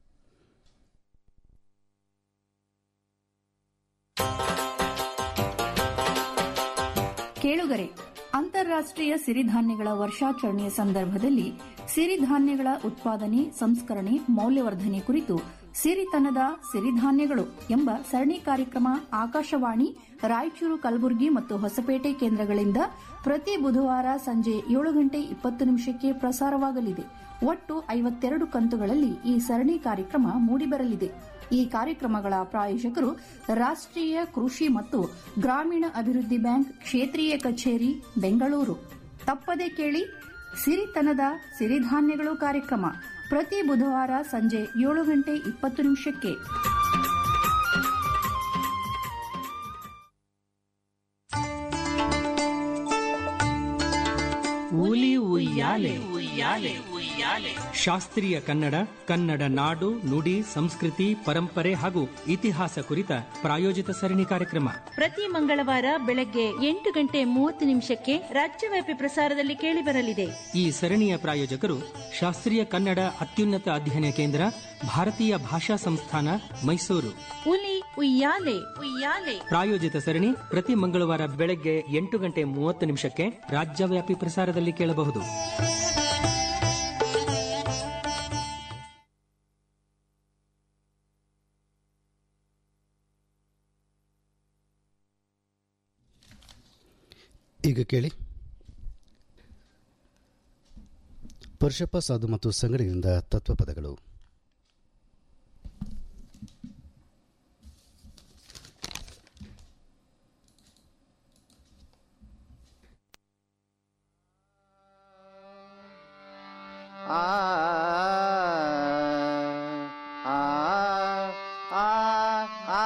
ಕೇಳುಗರೆ ಅಂತಾರಾಷ್ಟ್ರೀಯ ಸಿರಿಧಾನ್ಯಗಳ ವರ್ಷಾಚರಣೆಯ ಸಂದರ್ಭದಲ್ಲಿ ಸಿರಿಧಾನ್ಯಗಳ ಉತ್ಪಾದನೆ ಸಂಸ್ಕರಣೆ ಮೌಲ್ಯವರ್ಧನೆ ಕುರಿತು ಸಿರಿತನದ ಸಿರಿಧಾನ್ಯಗಳು ಎಂಬ ಸರಣಿ ಕಾರ್ಯಕ್ರಮ ಆಕಾಶವಾಣಿ ರಾಯಚೂರು ಕಲಬುರಗಿ ಮತ್ತು ಹೊಸಪೇಟೆ ಕೇಂದ್ರಗಳಿಂದ ಪ್ರತಿ ಬುಧವಾರ ಸಂಜೆ ಏಳು ಗಂಟೆ ಇಪ್ಪತ್ತು ನಿಮಿಷಕ್ಕೆ ಪ್ರಸಾರವಾಗಲಿದೆ ಒಟ್ಟು ಐವತ್ತೆರಡು ಕಂತುಗಳಲ್ಲಿ ಈ ಸರಣಿ ಕಾರ್ಯಕ್ರಮ ಮೂಡಿಬರಲಿದೆ ಈ ಕಾರ್ಯಕ್ರಮಗಳ ಪ್ರಾಯೋಜಕರು ರಾಷ್ಟ್ರೀಯ ಕೃಷಿ ಮತ್ತು ಗ್ರಾಮೀಣ ಅಭಿವೃದ್ಧಿ ಬ್ಯಾಂಕ್ ಕ್ಷೇತ್ರೀಯ ಕಚೇರಿ ಬೆಂಗಳೂರು ತಪ್ಪದೆ ಕೇಳಿ ಸಿರಿತನದ ಸಿರಿಧಾನ್ಯಗಳು ಕಾರ್ಯಕ್ರಮ ಪ್ರತಿ ಬುಧವಾರ ಸಂಜೆ ಏಳು ಗಂಟೆ ಇಪ್ಪತ್ತು ನಿಮಿಷಕ್ಕೆ ಹುಲಿ ಉಯ್ಯಾಲೆ ಶಾಸ್ತ್ರೀಯ ಕನ್ನಡ ಕನ್ನಡ ನಾಡು ನುಡಿ ಸಂಸ್ಕೃತಿ ಪರಂಪರೆ ಹಾಗೂ ಇತಿಹಾಸ ಕುರಿತ ಪ್ರಾಯೋಜಿತ ಸರಣಿ ಕಾರ್ಯಕ್ರಮ ಪ್ರತಿ ಮಂಗಳವಾರ ಬೆಳಗ್ಗೆ ಎಂಟು ಗಂಟೆ ಮೂವತ್ತು ನಿಮಿಷಕ್ಕೆ ರಾಜ್ಯವ್ಯಾಪಿ ಪ್ರಸಾರದಲ್ಲಿ ಕೇಳಿಬರಲಿದೆ ಈ ಸರಣಿಯ ಪ್ರಾಯೋಜಕರು ಶಾಸ್ತ್ರೀಯ ಕನ್ನಡ ಅತ್ಯುನ್ನತ ಅಧ್ಯಯನ ಕೇಂದ್ರ ಭಾರತೀಯ ಭಾಷಾ ಸಂಸ್ಥಾನ ಮೈಸೂರು ಹುಲಿ ಉಯ್ಯಾಲೆ ಉಯ್ಯಾಲೆ ಪ್ರಾಯೋಜಿತ ಸರಣಿ ಪ್ರತಿ ಮಂಗಳವಾರ ಬೆಳಗ್ಗೆ ಎಂಟು ಗಂಟೆ ಮೂವತ್ತು ನಿಮಿಷಕ್ಕೆ ರಾಜ್ಯವ್ಯಾಪಿ ಪ್ರಸಾರದಲ್ಲಿ ಕೇಳಬಹುದು ಈಗ ಕೇಳಿ ಪುರುಷಪ್ಪ ಸಾಧು ಮತ್ತು ಸಂಗಡಿಗರಿಂದ ತತ್ವಪದಗಳು ಆ ಆ ಆ ಆ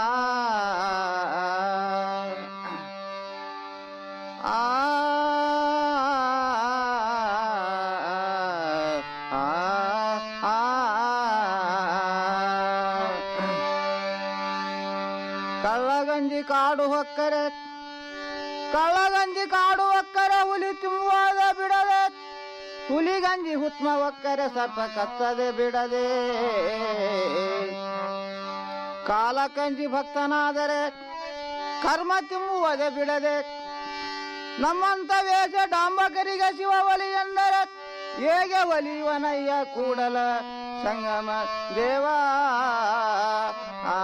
ಕಳ್ಳಗಂಜಿ ಕಾಡು ಹೊಕ್ಕರೆ ಕಳ್ಳಗಂಜಿ ಕಾಡು ಹೊಕ್ಕರೆ ಹುಲಿ ತುಂಬುವಾಗ ಬಿಡದೆ ಹುಲಿಗಂಜಿ ಹುತ್ಮ ಒಕ್ಕರೆ ಸರ್ಪ ಕತ್ತದೆ ಬಿಡದೆ ಕಾಲಕಂಜಿ ಭಕ್ತನಾದರೆ ಕರ್ಮ ತುಂಬುವುದೇ ಬಿಡದೆ ನಮ್ಮಂತ ವೇಷ ಡಾಂಬಕರಿಗೆ ಶಿವ ಒಲಿ ಎಂದರೆ ಹೇಗೆ ಒಲಿಯುವನಯ್ಯ ಕೂಡಲ ಸಂಗಮ ದೇವಾ ಆ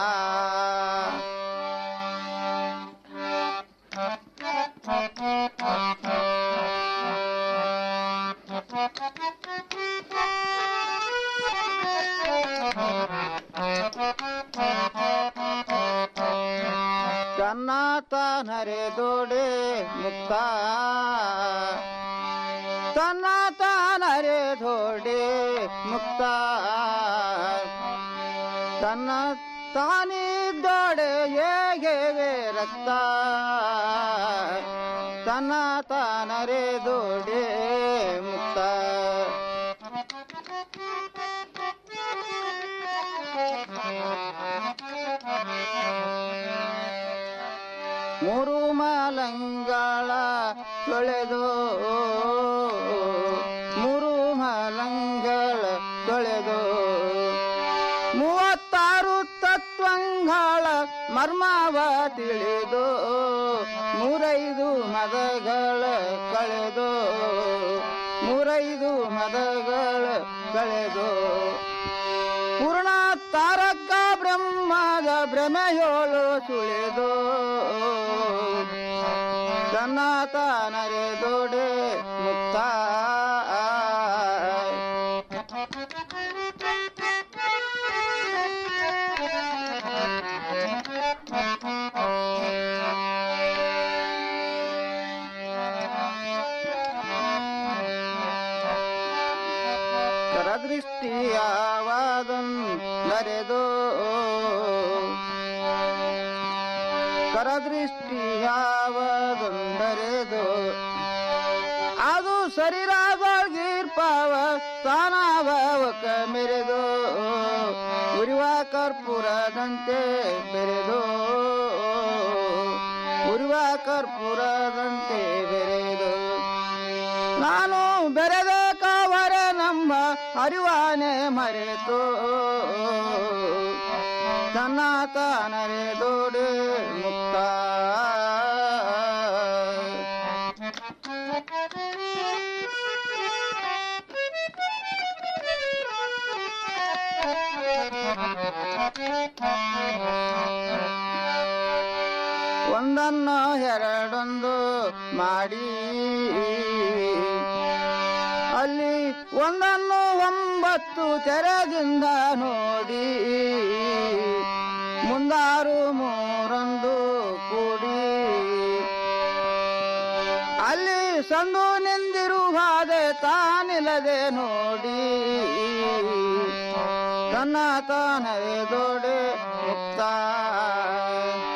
ತನ್ನಾತನರೆ ದೋಡೆ ಮುಕ್ತ ತನ್ನಾತನರೆ ದೋಡೆ ಮುಕ್ತ ತನ್ನ ತಾನಿದ್ದೋಡೆ ಹೇಗೆ ರಕ್ತ ತನ್ನ ತಾನರೆ ದೋಡೆ ಮುಕ್ತ ಮೂರು ಮಲಂಗಳ ತೊಳೆದು ಮೂರು ಮಲಂಗಳ ತೊಳೆದು ಮೂವತ್ತಾರು ತತ್ವಂಗಳ ಮರ್ಮವ ತಿಳಿದು ಮೂರೈದು ಮದಗಳ ಕಳೆದು ಮೂರೈದು ಮದಗಳ ಕಳೆದು ಪೂರ್ಣ ತಾರಕ ಬ್ರಹ್ಮದ ಭ್ರಮೆಯೋಳು ಸುಳಿದು ಸನಾತನರೆ ದೊಡೆ ಮುಕ್ತ ಕರದೃಷ್ಟಿಯಾವಾದನ್ ನರೆದು ಕರದೃಷ್ಟಿಯಾವದೊಂದರೆದು ಅದು ಶರೀರದೊಳಗಿರ್ಪವ ಸ್ಥಾನವ ಮೆರೆದು ಉರಿವ ಕರ್ಪೂರದಂತೆ ಬೆರೆದು ಉರಿವ ಕರ್ಪೂರದಂತೆ ಬೆರೆದು ನಾನು ಬೆರೆದ ಕಾವರ ನಂಬ ಅರಿವಾನೆ ಮರೆತು ತನ್ನ ತಾನರೆ ದೋಡೆ ಮುಕ್ತ ಒಂದನ್ನು ಎರಡೊಂದು ಮಾಡಿ ಅಲ್ಲಿ ಒಂದನ್ನು ಒಂಬತ್ತು ತೆರೆದಿಂದ ನೋಡಿ ಮುಂದಾರು ಮೂರೊಂದು ಕೂಡಿ ಅಲ್ಲಿ ಸಂದು ನಿಂದಿರುವಾದೆ ತಾನಿಲ್ಲದೆ ನೋಡಿ ತನ್ನ ತಾನವೇ ದೊಡೆ ಮುಕ್ತ